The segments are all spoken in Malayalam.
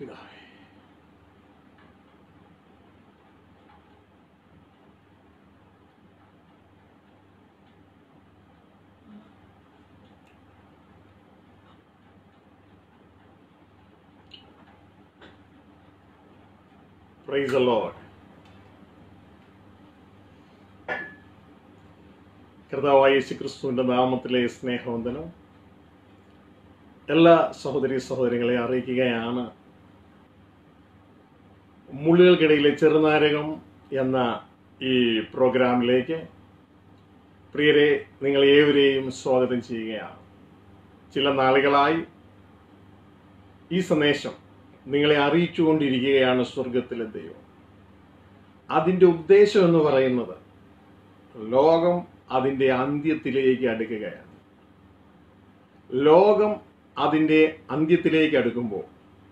പിതാവേ പ്രൈസ് ലോഡ് കർത്താവായ യേശു ക്രിസ്തുവിൻ്റെ നാമത്തിലെ സ്നേഹവന്ദനം എല്ലാ സഹോദരി സഹോദരികളെ അറിയിക്കുകയാണ് മുള്ളുകൾക്കിടയിലെ ചെറുനാരകം എന്ന ഈ പ്രോഗ്രാമിലേക്ക് പ്രിയരെ നിങ്ങൾ ഏവരെയും സ്വാഗതം ചെയ്യുകയാണ് ചില നാളുകളായി ഈ സന്ദേശം നിങ്ങളെ അറിയിച്ചുകൊണ്ടിരിക്കുകയാണ് സ്വർഗത്തിലെ ദൈവം അതിൻ്റെ ഉദ്ദേശം എന്ന് പറയുന്നത് ലോകം അതിൻ്റെ അന്ത്യത്തിലേക്ക് അടുക്കുകയാണ് ലോകം അതിൻ്റെ അന്ത്യത്തിലേക്ക് അടുക്കുമ്പോൾ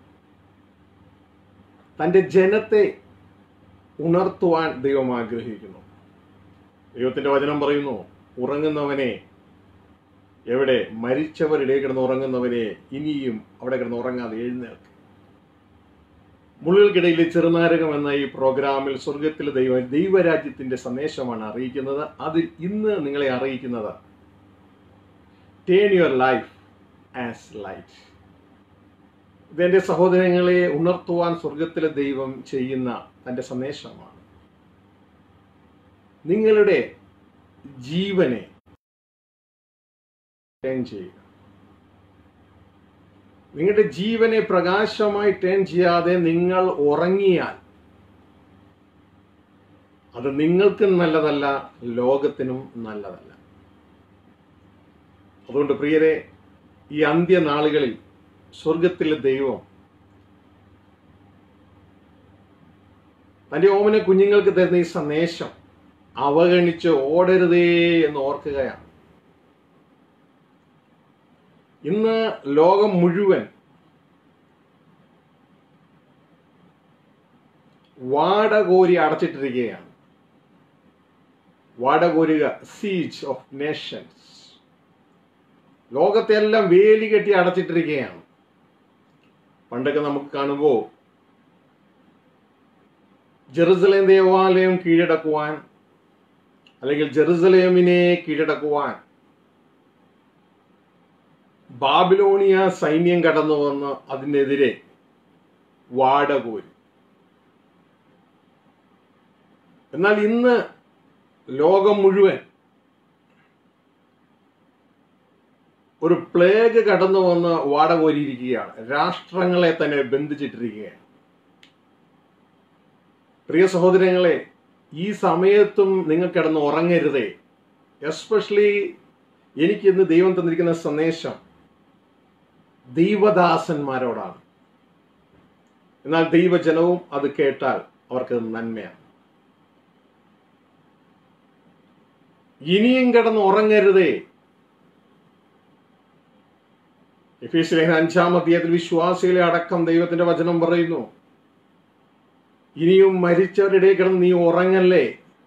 തൻ്റെ ജനത്തെ ഉണർത്തുവാൻ ദൈവം ആഗ്രഹിക്കുന്നു ദൈവത്തിൻ്റെ വചനം പറയുന്നു ഉറങ്ങുന്നവനെ എവിടെ മരിച്ചവരുടെ കിടന്ന് ഉറങ്ങുന്നവനെ ഇനിയും അവിടെ കിടന്ന് ഉറങ്ങാതെ എഴുന്നേൽക്കും മുള്ളുകൾക്കിടയിലെ ചെറുനാരകം എന്ന ഈ പ്രോഗ്രാമിൽ സ്വർഗത്തിലെ ദൈവ ദൈവരാജ്യത്തിന്റെ സന്ദേശമാണ് അറിയിക്കുന്നത് അതിൽ ഇന്ന് നിങ്ങളെ അറിയിക്കുന്നത് turn your life as light ഇതെന്റെ സഹോദരങ്ങളെ ഉണർത്തുവാൻ സ്വർഗത്തിലെ ദൈവം ചെയ്യുന്ന തന്റെ സന്ദേശമാണ് നിങ്ങളുടെ ജീവനെ ടേൺ ചെയ്യുക നിങ്ങളുടെ ജീവനെ പ്രകാശമായി ടേൺ ചെയ്യാതെ നിങ്ങൾ ഉറങ്ങിയാൽ അത് നിങ്ങൾക്കും നല്ലതല്ല ലോകത്തിനും നല്ലതല്ല അതുകൊണ്ട് പ്രിയരെ ഈ അന്ത്യനാളുകളിൽ സ്വർഗത്തിലെ ദൈവം തന്റെ ഓമന കുഞ്ഞുങ്ങൾക്ക് തരുന്ന ഈ സന്ദേശം അവഗണിച്ച് ഓടരുതേ എന്ന് ഓർക്കുകയാണ് ഇന്ന് ലോകം മുഴുവൻ വാടകോരി അടച്ചിട്ടിരിക്കുകയാണ് വാടകോരുക സീജ് ഓഫ് നേഷൻസ് ലോകത്തെ എല്ലാം വേലി കെട്ടി അടച്ചിട്ടിരിക്കുകയാണ് പണ്ടൊക്കെ നമുക്ക് കാണുമ്പോൾ ജെറുസലേം ദേവാലയം കീഴടക്കുവാൻ അല്ലെങ്കിൽ ജെറുസലേമിനെ കീഴടക്കുവാൻ ബാബിലോണിയ സൈന്യം കടന്നു വന്ന് അതിനെതിരെ വാടകോരി എന്നാൽ ഇന്ന് ലോകം മുഴുവൻ ഒരു പ്ലേഗ് കടന്നു വന്ന് വാടകോരിയിരിക്കുകയാണ് രാഷ്ട്രങ്ങളെ തന്നെ ബന്ധിച്ചിട്ടിരിക്കുകയാണ് പ്രിയ സഹോദരങ്ങളെ ഈ സമയത്തും നിങ്ങൾ കിടന്ന് ഉറങ്ങരുതേ എസ്പെഷ്യലി എനിക്ക് ഇന്ന് ദൈവം തന്നിരിക്കുന്ന സന്ദേശം ദൈവദാസന്മാരോടാണ് എന്നാൽ ദൈവജനവും അത് കേട്ടാൽ അവർക്ക് നന്മയാണ് ഇനിയും കിടന്ന് ഉറങ്ങരുതേ എഫീസ് ലേഖന അഞ്ചാം അധ്യായത്തിൽ വിശ്വാസികളെ അടക്കം ദൈവത്തിന്റെ വചനം പറയുന്നു ഇനിയും മരിച്ചവരുടെ കിടന്ന് നീ ഉറങ്ങല്ലേ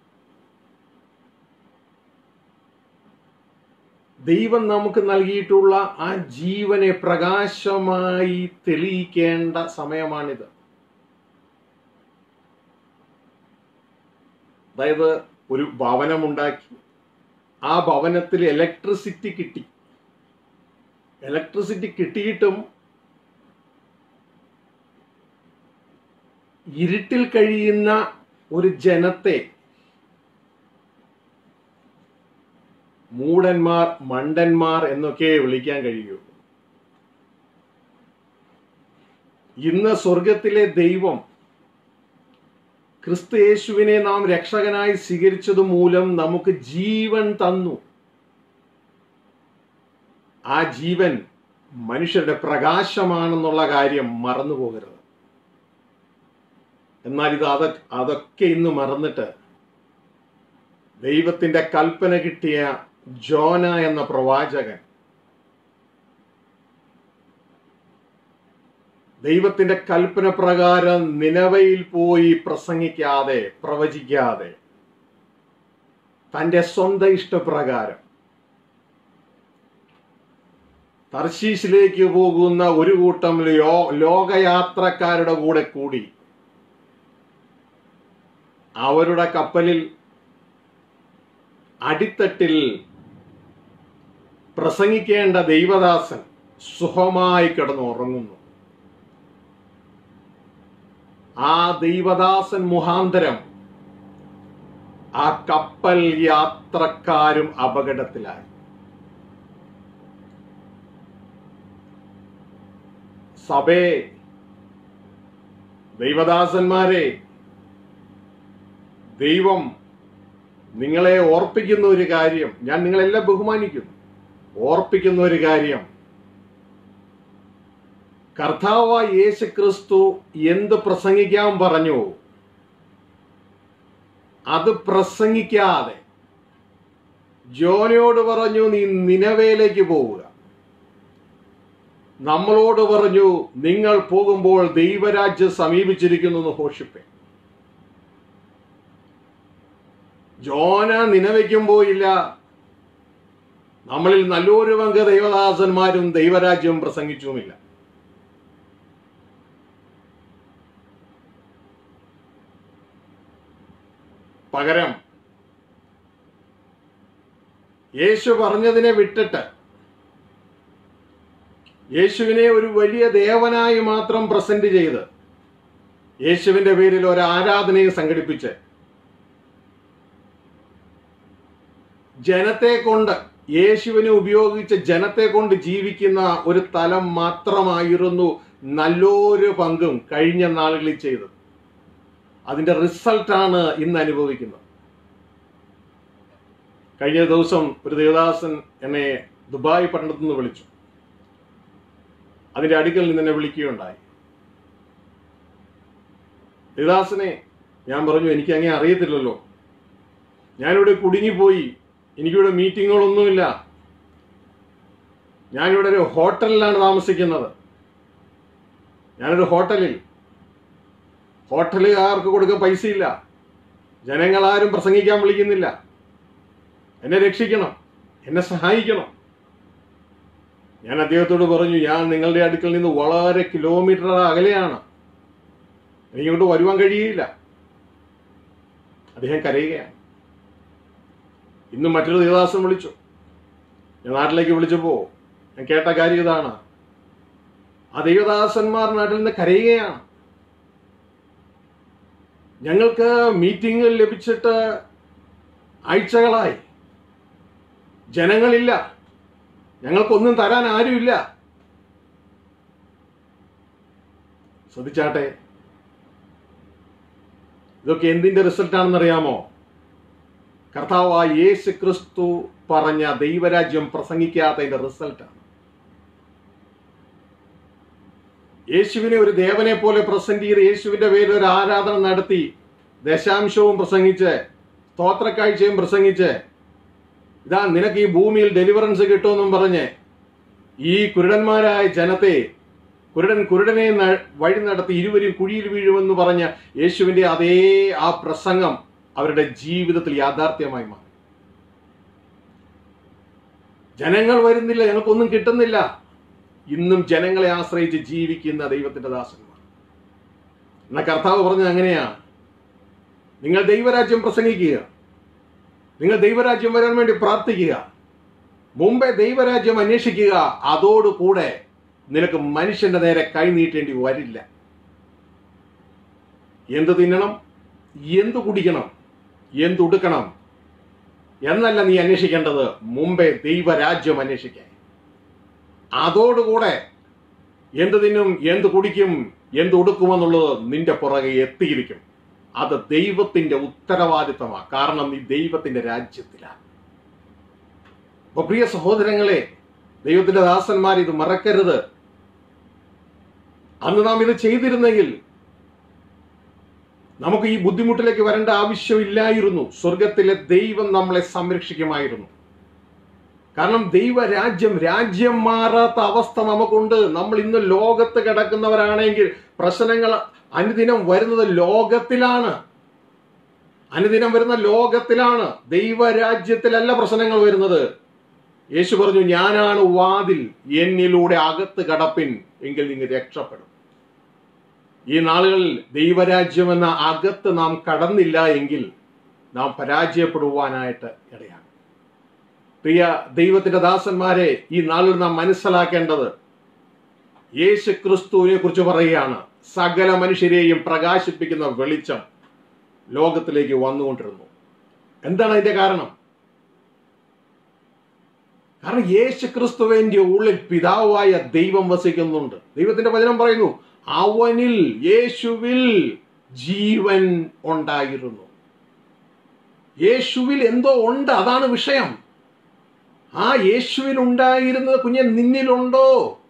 ദൈവം നമുക്ക് നൽകിയിട്ടുള്ള ആ ജീവനെ പ്രകാശമായി തെളിയിക്കേണ്ട സമയമാണിത് അതായത് ഒരു ഭവനമുണ്ടാക്കി ആ ഭവനത്തിൽ ഇലക്ട്രിസിറ്റി കിട്ടി ഇലക്ട്രിസിറ്റി കിട്ടിയിട്ടും ഇരുട്ടിൽ കഴിയുന്ന ഒരു ജനത്തെ മൂടന്മാർ മണ്ടന്മാർ എന്നൊക്കെ വിളിക്കാൻ കഴിയൂ ഇന്ന് സ്വർഗത്തിലെ ദൈവം ക്രിസ്തു യേശുവിനെ നാം രക്ഷകനായി സ്വീകരിച്ചത് മൂലം നമുക്ക് ജീവൻ തന്നു ആ ജീവൻ മനുഷ്യരുടെ പ്രകാശമാണെന്നുള്ള കാര്യം മറന്നു പോകരുത് എന്നാൽ ഇത് അത അതൊക്കെ ഇന്ന് മറന്നിട്ട് ദൈവത്തിന്റെ കൽപ്പന കിട്ടിയ ജോന എന്ന പ്രവാചകൻ ദൈവത്തിന്റെ കൽപ്പന പ്രകാരം നിലവയിൽ പോയി പ്രസംഗിക്കാതെ പ്രവചിക്കാതെ തന്റെ സ്വന്തം ഇഷ്ടപ്രകാരം തർശീഷിലേക്ക് പോകുന്ന ഒരു കൂട്ടം യോ ലോകയാത്രക്കാരുടെ കൂടെ കൂടി അവരുടെ കപ്പലിൽ അടിത്തട്ടിൽ പ്രസംഗിക്കേണ്ട ദൈവദാസൻ സുഖമായി കിടന്ന് ഉറങ്ങുന്നു ആ ദൈവദാസൻ മുഖാന്തരം ആ കപ്പൽ യാത്രക്കാരും അപകടത്തിലായി സഭേ ദൈവദാസന്മാരെ ദൈവം നിങ്ങളെ ഓർപ്പിക്കുന്ന ഒരു കാര്യം ഞാൻ നിങ്ങളെല്ലാം ബഹുമാനിക്കുന്നു ഓർപ്പിക്കുന്ന ഒരു കാര്യം കർത്താവായ യേശു ക്രിസ്തു എന്ത് പ്രസംഗിക്കാൻ പറഞ്ഞു അത് പ്രസംഗിക്കാതെ ജോനയോട് പറഞ്ഞു നീ നിലവേലേക്ക് പോവുക നമ്മളോട് പറഞ്ഞു നിങ്ങൾ പോകുമ്പോൾ ദൈവരാജ്യം സമീപിച്ചിരിക്കുന്നു എന്ന് ഘോഷിപ്പേ ജോന നിലവയ്ക്കും പോയില്ല നമ്മളിൽ നല്ലൊരു പങ്ക് ദൈവദാസന്മാരും ദൈവരാജ്യവും പ്രസംഗിച്ചുമില്ല പകരം യേശു പറഞ്ഞതിനെ വിട്ടിട്ട് യേശുവിനെ ഒരു വലിയ ദേവനായി മാത്രം പ്രസന്റ് ചെയ്ത് യേശുവിന്റെ പേരിൽ ഒരു ആരാധനയും സംഘടിപ്പിച്ച് ജനത്തെ കൊണ്ട് യേശുവിനെ ഉപയോഗിച്ച് ജനത്തെ കൊണ്ട് ജീവിക്കുന്ന ഒരു തലം മാത്രമായിരുന്നു നല്ലൊരു പങ്കും കഴിഞ്ഞ നാളുകളിൽ ചെയ്തത് അതിന്റെ റിസൾട്ടാണ് ഇന്ന് അനുഭവിക്കുന്നത് കഴിഞ്ഞ ദിവസം ഒരു ദേവദാസൻ എന്നെ ദുബായ് പട്ടണത്തിൽ നിന്ന് വിളിച്ചു അതിന്റെ അടുക്കൽ നിന്ന് എന്നെ വിളിക്കുകയുണ്ടായി ദേവദാസനെ ഞാൻ പറഞ്ഞു എനിക്ക് അങ്ങനെ അറിയത്തില്ലല്ലോ ഞാനിവിടെ കുടുങ്ങിപ്പോയി എനിക്കിവിടെ മീറ്റിങ്ങുകളൊന്നുമില്ല ഞാനിവിടെ ഒരു ഹോട്ടലിലാണ് താമസിക്കുന്നത് ഞാനൊരു ഹോട്ടലിൽ ഹോട്ടലുകാർക്ക് കൊടുക്കാൻ പൈസയില്ല ജനങ്ങളാരും പ്രസംഗിക്കാൻ വിളിക്കുന്നില്ല എന്നെ രക്ഷിക്കണം എന്നെ സഹായിക്കണം ഞാൻ അദ്ദേഹത്തോട് പറഞ്ഞു ഞാൻ നിങ്ങളുടെ അടുക്കൽ നിന്ന് വളരെ കിലോമീറ്റർ അകലെയാണ് എനിക്കിങ്ങോട്ട് വരുവാൻ കഴിയില്ല അദ്ദേഹം കരയുകയാണ് ഇന്ന് മറ്റൊരു ദേവദാസൻ വിളിച്ചു ഞാൻ നാട്ടിലേക്ക് വിളിച്ചപ്പോ ഞാൻ കേട്ട കാര്യം ഇതാണ് ആ ദൈവദാസന്മാർ നാട്ടിൽ നിന്ന് കരയുകയാണ് ഞങ്ങൾക്ക് മീറ്റിംഗ് ലഭിച്ചിട്ട് ആഴ്ചകളായി ജനങ്ങളില്ല ഞങ്ങൾക്കൊന്നും തരാൻ ആരുമില്ല ശ്രദ്ധിച്ചാട്ടെ ഇതൊക്കെ എന്തിന്റെ റിസൾട്ടാണെന്ന് അറിയാമോ കർത്താവായ യേശു ക്രിസ്തു പറഞ്ഞ ദൈവരാജ്യം പ്രസംഗിക്കാത്തതിന്റെ റിസൾട്ടാണ് യേശുവിനെ ഒരു ദേവനെ പോലെ പ്രസന്റ് ചെയ്ത് യേശുവിന്റെ പേരിൽ ഒരു ആരാധന നടത്തി ദശാംശവും പ്രസംഗിച്ച് സ്തോത്രക്കാഴ്ചയും പ്രസംഗിച്ച് ഇതാ നിനക്ക് ഈ ഭൂമിയിൽ ഡെലിവറൻസ് കിട്ടുമെന്നും പറഞ്ഞ് ഈ കുരുടന്മാരായ ജനത്തെ കുരുടൻ കുരുടനെ ന- വഴി നടത്തി ഇരുവരും കുഴിയിൽ വീഴുമെന്ന് പറഞ്ഞ യേശുവിന്റെ അതേ ആ പ്രസംഗം അവരുടെ ജീവിതത്തിൽ യാഥാർത്ഥ്യമായി മാറി ജനങ്ങൾ വരുന്നില്ല ഞങ്ങൾക്കൊന്നും കിട്ടുന്നില്ല ഇന്നും ജനങ്ങളെ ആശ്രയിച്ച് ജീവിക്കുന്ന ദൈവത്തിന്റെ ദാസന്മാർ എന്നാ കർത്താവ് പറഞ്ഞത് അങ്ങനെയാ നിങ്ങൾ ദൈവരാജ്യം പ്രസംഗിക്കുക നിങ്ങൾ ദൈവരാജ്യം വരാൻ വേണ്ടി പ്രാർത്ഥിക്കുക മുമ്പേ ദൈവരാജ്യം അന്വേഷിക്കുക അതോടുകൂടെ നിനക്ക് മനുഷ്യന്റെ നേരെ കൈ നീട്ടേണ്ടി വരില്ല എന്ത് തിന്നണം എന്ത് കുടിക്കണം എന്തുടുക്കണം എന്നല്ല നീ അന്വേഷിക്കേണ്ടത് മുമ്പേ ദൈവരാജ്യം അന്വേഷിക്കാൻ അതോടുകൂടെ എന്ത് തിന്നും എന്ത് കുടിക്കും എന്ത് ഉടുക്കുമെന്നുള്ളത് നിന്റെ പുറകെ എത്തിയിരിക്കും അത് ദൈവത്തിന്റെ ഉത്തരവാദിത്തമാണ് കാരണം നീ ദൈവത്തിന്റെ രാജ്യത്തിലാണ് അപ്പൊ പ്രിയ സഹോദരങ്ങളെ ദൈവത്തിന്റെ ദാസന്മാർ ഇത് മറക്കരുത് അന്ന് നാം ഇത് ചെയ്തിരുന്നെങ്കിൽ നമുക്ക് ഈ ബുദ്ധിമുട്ടിലേക്ക് വരേണ്ട ആവശ്യമില്ലായിരുന്നു സ്വർഗത്തിലെ ദൈവം നമ്മളെ സംരക്ഷിക്കുമായിരുന്നു കാരണം ദൈവരാജ്യം രാജ്യം മാറാത്ത അവസ്ഥ നമുക്കുണ്ട് നമ്മൾ ഇന്ന് ലോകത്ത് കിടക്കുന്നവരാണെങ്കിൽ പ്രശ്നങ്ങൾ അനുദിനം വരുന്നത് ലോകത്തിലാണ് അനുദിനം വരുന്ന ലോകത്തിലാണ് ദൈവരാജ്യത്തിലല്ല പ്രശ്നങ്ങൾ വരുന്നത് യേശു പറഞ്ഞു ഞാനാണ് വാതിൽ എന്നിലൂടെ അകത്ത് കടപ്പിൻ എങ്കിൽ നിങ്ങൾ രക്ഷപ്പെടും ഈ നാളുകളിൽ ദൈവരാജ്യം എന്ന അകത്ത് നാം കടന്നില്ല എങ്കിൽ നാം പരാജയപ്പെടുവാനായിട്ട് ഇടയാണ് പ്രിയ ദൈവത്തിന്റെ ദാസന്മാരെ ഈ നാളിൽ നാം മനസ്സിലാക്കേണ്ടത് യേശു ക്രിസ്തുവിനെ കുറിച്ച് പറയുകയാണ് സകല മനുഷ്യരെയും പ്രകാശിപ്പിക്കുന്ന വെളിച്ചം ലോകത്തിലേക്ക് വന്നുകൊണ്ടിരുന്നു എന്താണ് അതിന്റെ കാരണം കാരണം യേശു ക്രിസ്തുവിന്റെ ഉള്ളിൽ പിതാവായ ദൈവം വസിക്കുന്നുണ്ട് ദൈവത്തിന്റെ വചനം പറയുന്നു അവനിൽ യേശുവിൽ ജീവൻ ഉണ്ടായിരുന്നു യേശുവിൽ എന്തോ ഉണ്ട് അതാണ് വിഷയം ആ യേശുവിൽ ഉണ്ടായിരുന്നത് കുഞ്ഞെ നിന്നിലുണ്ടോ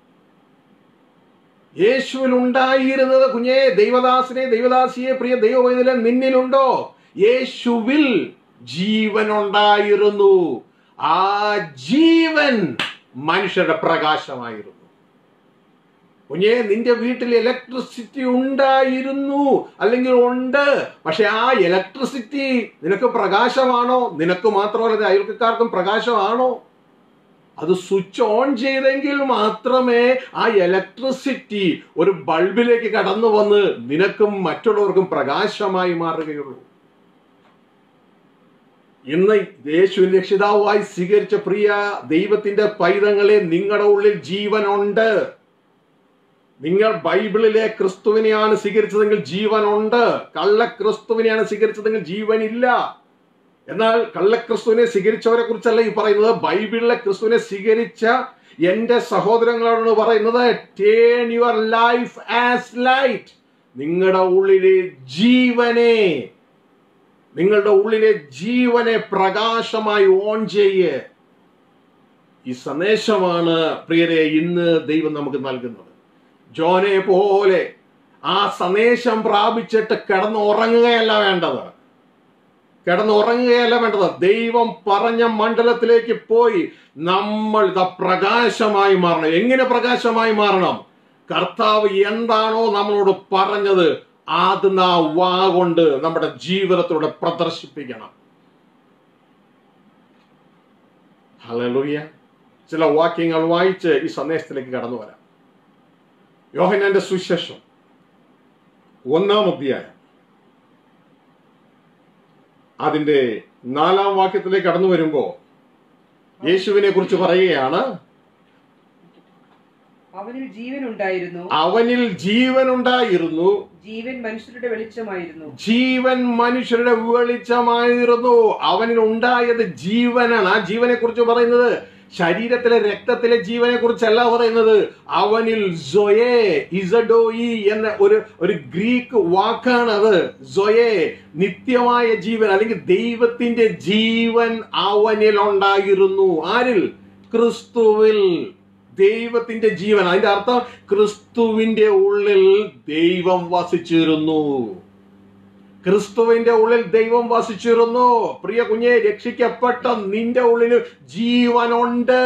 യേശുവിൽ ഉണ്ടായിരുന്നത് കുഞ്ഞെ ദൈവദാസിനെ ദൈവദാസിയെ പ്രിയ ദൈവവൈദ്യലെ നിന്നിലുണ്ടോ യേശുവിൽ ജീവൻ ഉണ്ടായിരുന്നു ആ ജീവൻ മനുഷ്യരുടെ പ്രകാശമായിരുന്നു കുഞ്ഞെ നിന്റെ വീട്ടിൽ ഇലക്ട്രിസിറ്റി ഉണ്ടായിരുന്നു അല്ലെങ്കിൽ ഉണ്ട് പക്ഷെ ആ ഇലക്ട്രിസിറ്റി നിനക്ക് പ്രകാശമാണോ നിനക്ക് മാത്രമല്ല അയൽക്കാർക്കും പ്രകാശമാണോ അത് സ്വിച്ച് ഓൺ ചെയ്തെങ്കിൽ മാത്രമേ ആ ഇലക്ട്രിസിറ്റി ഒരു ബൾബിലേക്ക് കടന്നു വന്ന് നിനക്കും മറ്റുള്ളവർക്കും പ്രകാശമായി മാറുകയുള്ളൂ ഇന്ന് യേശുവിൻ രക്ഷിതാവായി സ്വീകരിച്ച പ്രിയ ദൈവത്തിന്റെ പൈതങ്ങളെ നിങ്ങളുടെ ഉള്ളിൽ ജീവനുണ്ട് നിങ്ങൾ ബൈബിളിലെ ക്രിസ്തുവിനെയാണ് സ്വീകരിച്ചതെങ്കിൽ ജീവനുണ്ട് കള്ള ക്രിസ്തുവിനെയാണ് സ്വീകരിച്ചതെങ്കിൽ ജീവനില്ല എന്നാൽ കള്ളക്രിസ്തുവിനെ സ്വീകരിച്ചവരെ കുറിച്ചല്ല ഈ പറയുന്നത് ബൈബിളിലെ ക്രിസ്തുവിനെ സ്വീകരിച്ച എന്റെ സഹോദരങ്ങളോടാണ് പറയുന്നത് turn your life as light നിങ്ങളുടെ ഉള്ളിലെ ജീവനെ നിങ്ങളുടെ ഉള്ളിലെ ജീവനെ പ്രകാശമായി ഓൺ ചെയ്യ് ഈ സന്ദേശമാണ് പ്രിയരെ ഇന്ന് ദൈവം നമുക്ക് നൽകുന്നത് ജോനെ പോലെ ആ സന്ദേശം പ്രാപിച്ചിട്ട് കിടന്നുറങ്ങുകയല്ല വേണ്ടത് കിടന്നുറങ്ങുകയല്ല വേണ്ടത് ദൈവം പറഞ്ഞ മണ്ഡലത്തിലേക്ക് പോയി നമ്മൾ ഇതാ പ്രകാശമായി മാറണം എങ്ങനെ പ്രകാശമായി മാറണം കർത്താവ് എന്താണോ നമ്മളോട് പറഞ്ഞത് അത് നാ വാ കൊണ്ട് നമ്മുടെ ജീവിതത്തിലൂടെ പ്രദർശിപ്പിക്കണം ഹല്ലേലൂയ ചില വാക്യങ്ങൾ വായിച്ച് ഈ സന്ദേശത്തിലേക്ക് കടന്നു വരാം യോഹനാന്റെ സുശേഷം ഒന്നാം അധ്യായം അതിന്റെ നാലാം വാക്യത്തിലേക്ക് കടന്നു വരുമ്പോ യേശുവിനെ കുറിച്ച് പറയുകയാണ് അവനിൽ ജീവൻ ഉണ്ടായിരുന്നു അവനിൽ ജീവൻ ഉണ്ടായിരുന്നു ജീവൻ മനുഷ്യരുടെ വെളിച്ചമായിരുന്നു ജീവൻ മനുഷ്യരുടെ വെളിച്ചമായിരുന്നു അവനിൽ ഉണ്ടായത് ജീവനാണ് ആ ജീവനെ കുറിച്ച് പറയുന്നത് ശരീരത്തിലെ രക്തത്തിലെ ജീവനെ കുറിച്ചല്ല പറയുന്നത് അവനിൽ സൊയേ ഇസഡോയി എന്ന ഒരു ഒരു ഗ്രീക്ക് വാക്കാണ് അത് സൊയേ നിത്യമായ ജീവൻ അല്ലെങ്കിൽ ദൈവത്തിന്റെ ജീവൻ അവനിൽ ഉണ്ടായിരുന്നു ആരിൽ ക്രിസ്തുവിൽ ദൈവത്തിന്റെ ജീവൻ അതിന്റെ അർത്ഥം ക്രിസ്തുവിന്റെ ഉള്ളിൽ ദൈവം വസിച്ചിരുന്നു ക്രിസ്തുവിന്റെ ഉള്ളിൽ ദൈവം വസിച്ചിരുന്നു പ്രിയ കുഞ്ഞെ രക്ഷിക്കപ്പെട്ട നിന്റെ ഉള്ളിൽ ജീവനുണ്ട്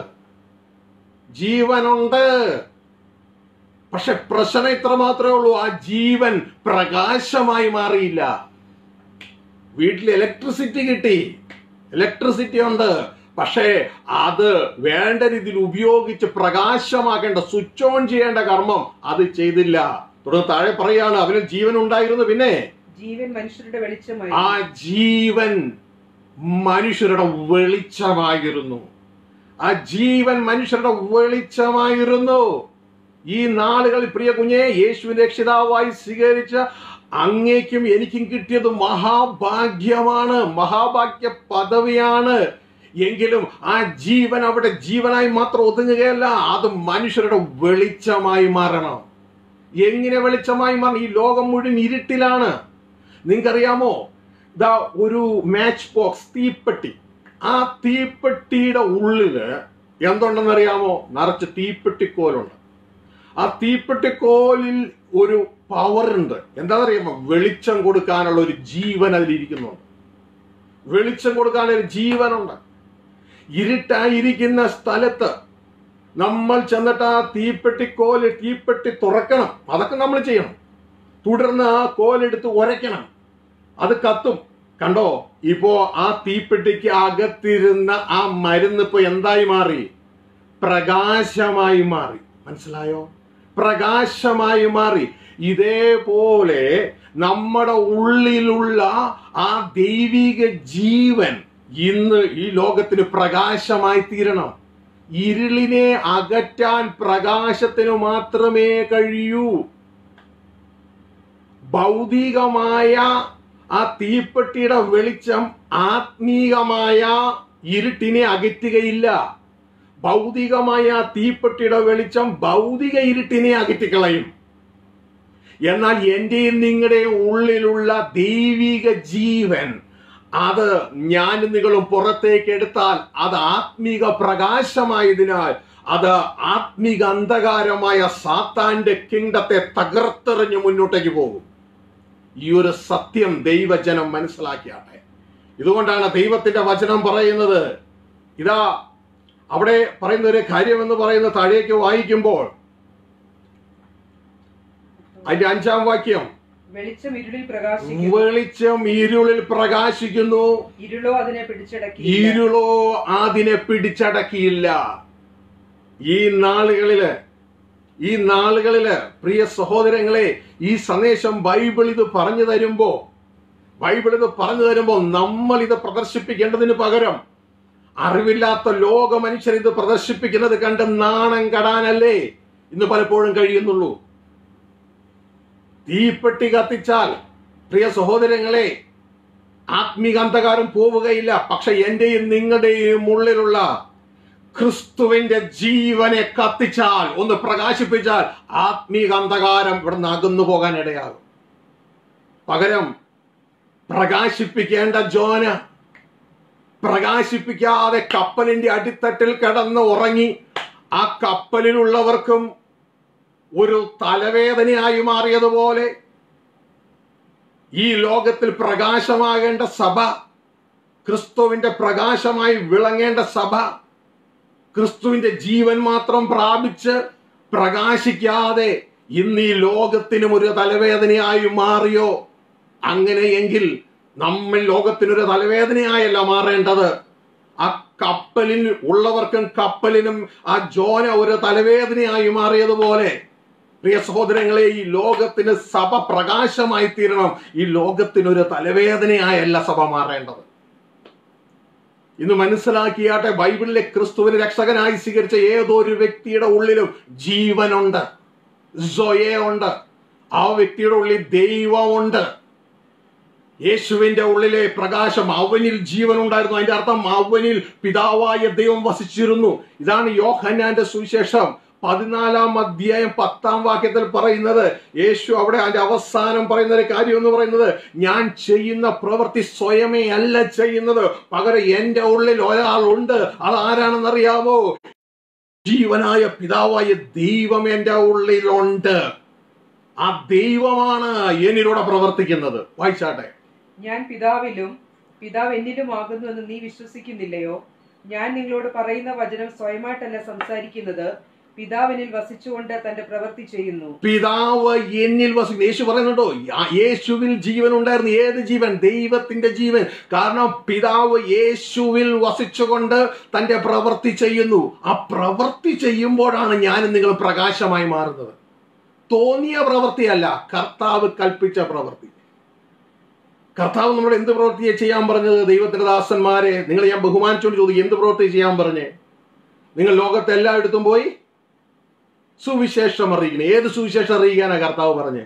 ജീവനുണ്ട് പക്ഷെ പ്രശ്നം ഇത്ര മാത്രമേ ഉള്ളൂ ആ ജീവൻ പ്രകാശമായി മാറിയില്ല വീട്ടിൽ ഇലക്ട്രിസിറ്റി കിട്ടി ഇലക്ട്രിസിറ്റി ഉണ്ട് പക്ഷേ അത് വേണ്ട രീതിയിൽ ഉപയോഗിച്ച് പ്രകാശമാക്കേണ്ട സ്വിച്ച് ഓൺ ചെയ്യേണ്ട കർമ്മം അത് ചെയ്തില്ല തുടർന്ന് താഴെ പറയാണ് അവന് ജീവൻ ഉണ്ടായിരുന്നു പിന്നെ ജീവൻ മനുഷ്യരുടെ ആ വെളിച്ചമായിരുന്നു ജീവൻ മനുഷ്യരുടെ വെളിച്ചമായിരുന്നു ആ ജീവൻ മനുഷ്യരുടെ വെളിച്ചമായിരുന്നു ഈ നാളുകളിൽ പ്രിയ കുഞ്ഞെ യേശുവിന്റെ രക്ഷിതാവായി സ്വീകരിച്ച അങ്ങേക്കും എനിക്കും കിട്ടിയത് മഹാഭാഗ്യമാണ് മഹാഭാഗ്യ പദവിയാണ് എങ്കിലും ആ ജീവൻ അവിടെ ജീവനായി മാത്രം ഒതുങ്ങുകയല്ല അത് മനുഷ്യരുടെ വെളിച്ചമായി മാറണം എങ്ങനെ വെളിച്ചമായി മാറണം ഈ ലോകം മുഴുവൻ ഇരുട്ടിലാണ് നിങ്ങൾക്കറിയാമോ ഇതാ ഒരു മാച്ച് ബോക്സ് തീപ്പെട്ടി ആ തീപ്പെട്ടിയുടെ ഉള്ളില് എന്തുണ്ടെന്നറിയാമോ നിറച്ച് തീപ്പെട്ടിക്കോലുണ്ട് ആ തീപ്പെട്ടിക്കോലിൽ ഒരു പവർ ഉണ്ട് എന്താണെന്നറിയാമോ വെളിച്ചം കൊടുക്കാനുള്ള ഒരു ജീവൻ അതിലിരിക്കുന്നുണ്ട് വെളിച്ചം കൊടുക്കാൻ ഒരു ജീവനുണ്ട് ഇരുട്ടായിരിക്കുന്ന സ്ഥലത്ത് നമ്മൾ ചെന്നിട്ട് ആ തീപ്പെട്ടിക്കോല് തീപ്പെട്ടി തുറക്കണം അതൊക്കെ നമ്മൾ ചെയ്യണം തുടർന്ന് ആ കോലെടുത്ത് ഉരയ്ക്കണം അത് കത്തും കണ്ടോ ഇപ്പോ ആ തീപ്പെട്ടിക്ക് അകത്തിരുന്ന ആ മരുന്ന് ഇപ്പൊ എന്തായി മാറി പ്രകാശമായി മാറി മനസ്സിലായോ പ്രകാശമായി മാറി ഇതേപോലെ നമ്മുടെ ഉള്ളിലുള്ള ആ ദൈവിക ജീവൻ ഇന്ന് ഈ ലോകത്തിന് പ്രകാശമായി തീരണം ഇരുളിനെ അകറ്റാൻ പ്രകാശത്തിന് മാത്രമേ കഴിയൂ ഭൗതികമായ ആ തീപ്പെട്ടിയുടെ വെളിച്ചം ആത്മീകമായ ഇരുട്ടിനെ അകറ്റുകയില്ല ഭൗതികമായ ആ തീപ്പെട്ടിയുടെ വെളിച്ചം ഭൗതിക ഇരുട്ടിനെ അകറ്റിക്കളയും എന്നാൽ എന്റെയും നിങ്ങളുടെയും ഉള്ളിലുള്ള ദൈവിക ജീവൻ അത് ഞാൻ നിങ്ങളും പുറത്തേക്ക് എടുത്താൽ അത് ആത്മീക പ്രകാശമായതിനാൽ അത് ആത്മീക അന്ധകാരമായ സാത്താന്റെ കിങ്ഡത്തെ തകർത്തെറിഞ്ഞ് മുന്നോട്ടേക്ക് പോകും ഈ ഒരു സത്യം ദൈവജനം മനസ്സിലാക്കിയാട്ടെ ഇതുകൊണ്ടാണ് ദൈവത്തിന്റെ വചനം പറയുന്നത് ഇതാ അവിടെ പറയുന്ന ഒരു കാര്യം എന്ന് പറയുന്നത് താഴേക്ക് വായിക്കുമ്പോൾ അതിന്റെ അഞ്ചാം വാക്യം വെളിച്ചം ഇരുളിൽ പ്രകാശിക്കുന്നു വെളിച്ചം ഇരുളിൽ പ്രകാശിക്കുന്നു ഇരുളോ അതിനെ പിടിച്ചടക്കി ഇരുളോ അതിനെ പിടിച്ചടക്കിയില്ല ഈ നാളുകളില് ഈ നാളുകളില് പ്രിയ സഹോദരങ്ങളെ ഈ സന്ദേശം ബൈബിൾ ഇത് പറഞ്ഞു തരുമ്പോ ബൈബിൾ ഇത് പറഞ്ഞു തരുമ്പോ നമ്മൾ ഇത് പ്രദർശിപ്പിക്കേണ്ടതിന് പകരം അറിവില്ലാത്ത ലോക മനുഷ്യർ ഇത് പ്രദർശിപ്പിക്കുന്നത് കണ്ട് നാണം കടാനല്ലേ ഇന്ന് പലപ്പോഴും കഴിയുന്നുള്ളൂ തീപ്പെട്ടി കത്തിച്ചാൽ പ്രിയ സഹോദരങ്ങളെ ആത്മീക അന്ധകാരം പോവുകയില്ല പക്ഷെ എന്റെയും നിങ്ങളുടെയും ഉള്ളിലുള്ള ക്രിസ്തുവിന്റെ ജീവനെ കത്തിച്ചാൽ ഒന്ന് പ്രകാശിപ്പിച്ചാൽ ആത്മീക അന്ധകാരം ഇവിടുന്ന് അകന്നു പോകാൻ ഇടയാകും പകരം പ്രകാശിപ്പിക്കേണ്ട ജോന പ്രകാശിപ്പിക്കാതെ കപ്പലിന്റെ അടിത്തട്ടിൽ കിടന്ന് ഉറങ്ങി ആ കപ്പലിലുള്ളവർക്കും ഒരു തലവേദനയായി മാറിയതുപോലെ ഈ ലോകത്തിൽ പ്രകാശമാകേണ്ട സഭ ക്രിസ്തുവിന്റെ പ്രകാശമായി വിളങ്ങേണ്ട സഭ ക്രിസ്തുവിന്റെ ജീവൻ മാത്രം പ്രാപിച്ച് പ്രകാശിക്കാതെ ഇന്ന് ഈ ലോകത്തിനും ഒരു തലവേദനയായി മാറിയോ അങ്ങനെയെങ്കിൽ നമ്മൾ ലോകത്തിനൊരു തലവേദനയായല്ല മാറേണ്ടത് ആ കപ്പലിൽ ഉള്ളവർക്കും കപ്പലിനും ആ ജോന ഒരു തലവേദനയായി മാറിയതുപോലെ പ്രിയ സഹോദരങ്ങളെ ഈ ലോകത്തിന് സഭ പ്രകാശമായി തീരണം ഈ ലോകത്തിനൊരു തലവേദനയായല്ല സഭ മാറേണ്ടത് ഇന്ന് മനസ്സിലാക്കിയാട്ടെ ബൈബിളിലെ ക്രിസ്തുവിനെ രക്ഷകനായി സ്വീകരിച്ച ഏതൊരു വ്യക്തിയുടെ ഉള്ളിലും ജീവനുണ്ട് സൊയെ ഉണ്ട് ആ വ്യക്തിയുടെ ഉള്ളിൽ ദൈവമുണ്ട് യേശുവിന്റെ ഉള്ളിലെ പ്രകാശം അവനിൽ ജീവൻ ഉണ്ടായിരുന്നു അതിന്റെ അർത്ഥം അവനിൽ പിതാവായ ദൈവം വസിച്ചിരുന്നു ഇതാണ് യോഹന്നാന്റെ സുവിശേഷം പതിനാലാം അധ്യായം പത്താം വാക്യത്തിൽ പറയുന്നത് യേശു അവിടെ അതിന്റെ അവസാനം പറയുന്ന ഒരു കാര്യം എന്ന് പറയുന്നത് ഞാൻ ചെയ്യുന്ന പ്രവൃത്തി സ്വയമേ അല്ല ചെയ്യുന്നത് പകരം എന്റെ ഉള്ളിൽ ഒരാളുണ്ട് അത് ആരാണെന്നറിയാമോ ജീവനായ പിതാവായ ദൈവം എന്റെ ഉള്ളിലുണ്ട് ആ ദൈവമാണ് എന്നിലൂടെ പ്രവർത്തിക്കുന്നത് വായിച്ചാട്ടെ ഞാൻ പിതാവിലും പിതാവ് എന്നിലും ആകുന്നു എന്ന് നീ വിശ്വസിക്കുന്നില്ലയോ ഞാൻ നിങ്ങളോട് പറയുന്ന വചനം സ്വയമായിട്ടല്ല സംസാരിക്കുന്നത് പിതാവിനിൽ വസിച്ചുകൊണ്ട് തന്റെ പ്രവൃത്തി ചെയ്യുന്നു പിതാവ് എന്നിൽ വസിക്കും യേശു പറയുന്നുണ്ടോ യാ- യേശുവിൽ ജീവൻ ഉണ്ടായിരുന്നു ഏത് ജീവൻ ദൈവത്തിന്റെ ജീവൻ കാരണം പിതാവ് യേശുവിൽ വസിച്ചുകൊണ്ട് തന്റെ പ്രവൃത്തി ചെയ്യുന്നു ആ പ്രവൃത്തി ചെയ്യുമ്പോഴാണ് ഞാനും നിങ്ങൾ പ്രകാശമായി മാറുന്നത് തോന്നിയ പ്രവൃത്തിയല്ല കർത്താവ് കൽപ്പിച്ച പ്രവൃത്തി കർത്താവ് നമ്മളോട് എന്ത് പ്രവൃത്തിയെ ചെയ്യാൻ പറഞ്ഞത് ദൈവത്തിന്റെ ദാസന്മാരെ നിങ്ങൾ ഞാൻ ബഹുമാനിച്ചുകൊണ്ട് ചോദിക്കും എന്ത് പ്രവൃത്തി ചെയ്യാൻ പറഞ്ഞേ നിങ്ങൾ ലോകത്തെ എല്ലായിടത്തും പോയി സുവിശേഷം അറിയിക്കണം ഏത് സുവിശേഷം അറിയിക്കാനാ കർത്താവ് പറഞ്ഞേ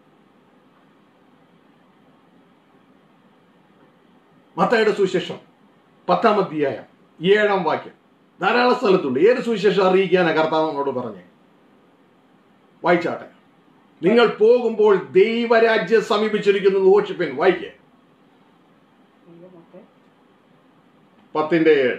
മത്തായുടെ സുവിശേഷം പത്താം അധ്യായം ഏഴാം വാക്യം ധാരാളം സ്ഥലത്തുണ്ട് ഏത് സുവിശേഷം അറിയിക്കാനാ കർത്താവ് നമ്മളോട് പറഞ്ഞേ വായിച്ചാട്ടെ നിങ്ങൾ പോകുമ്പോൾ ദൈവരാജ്യം സമീപിച്ചിരിക്കുന്നു ഘോഷിപ്പിൻ വായിക്കേ ദൈവമൊക്കെ പത്തിന്റെ ഏഴ്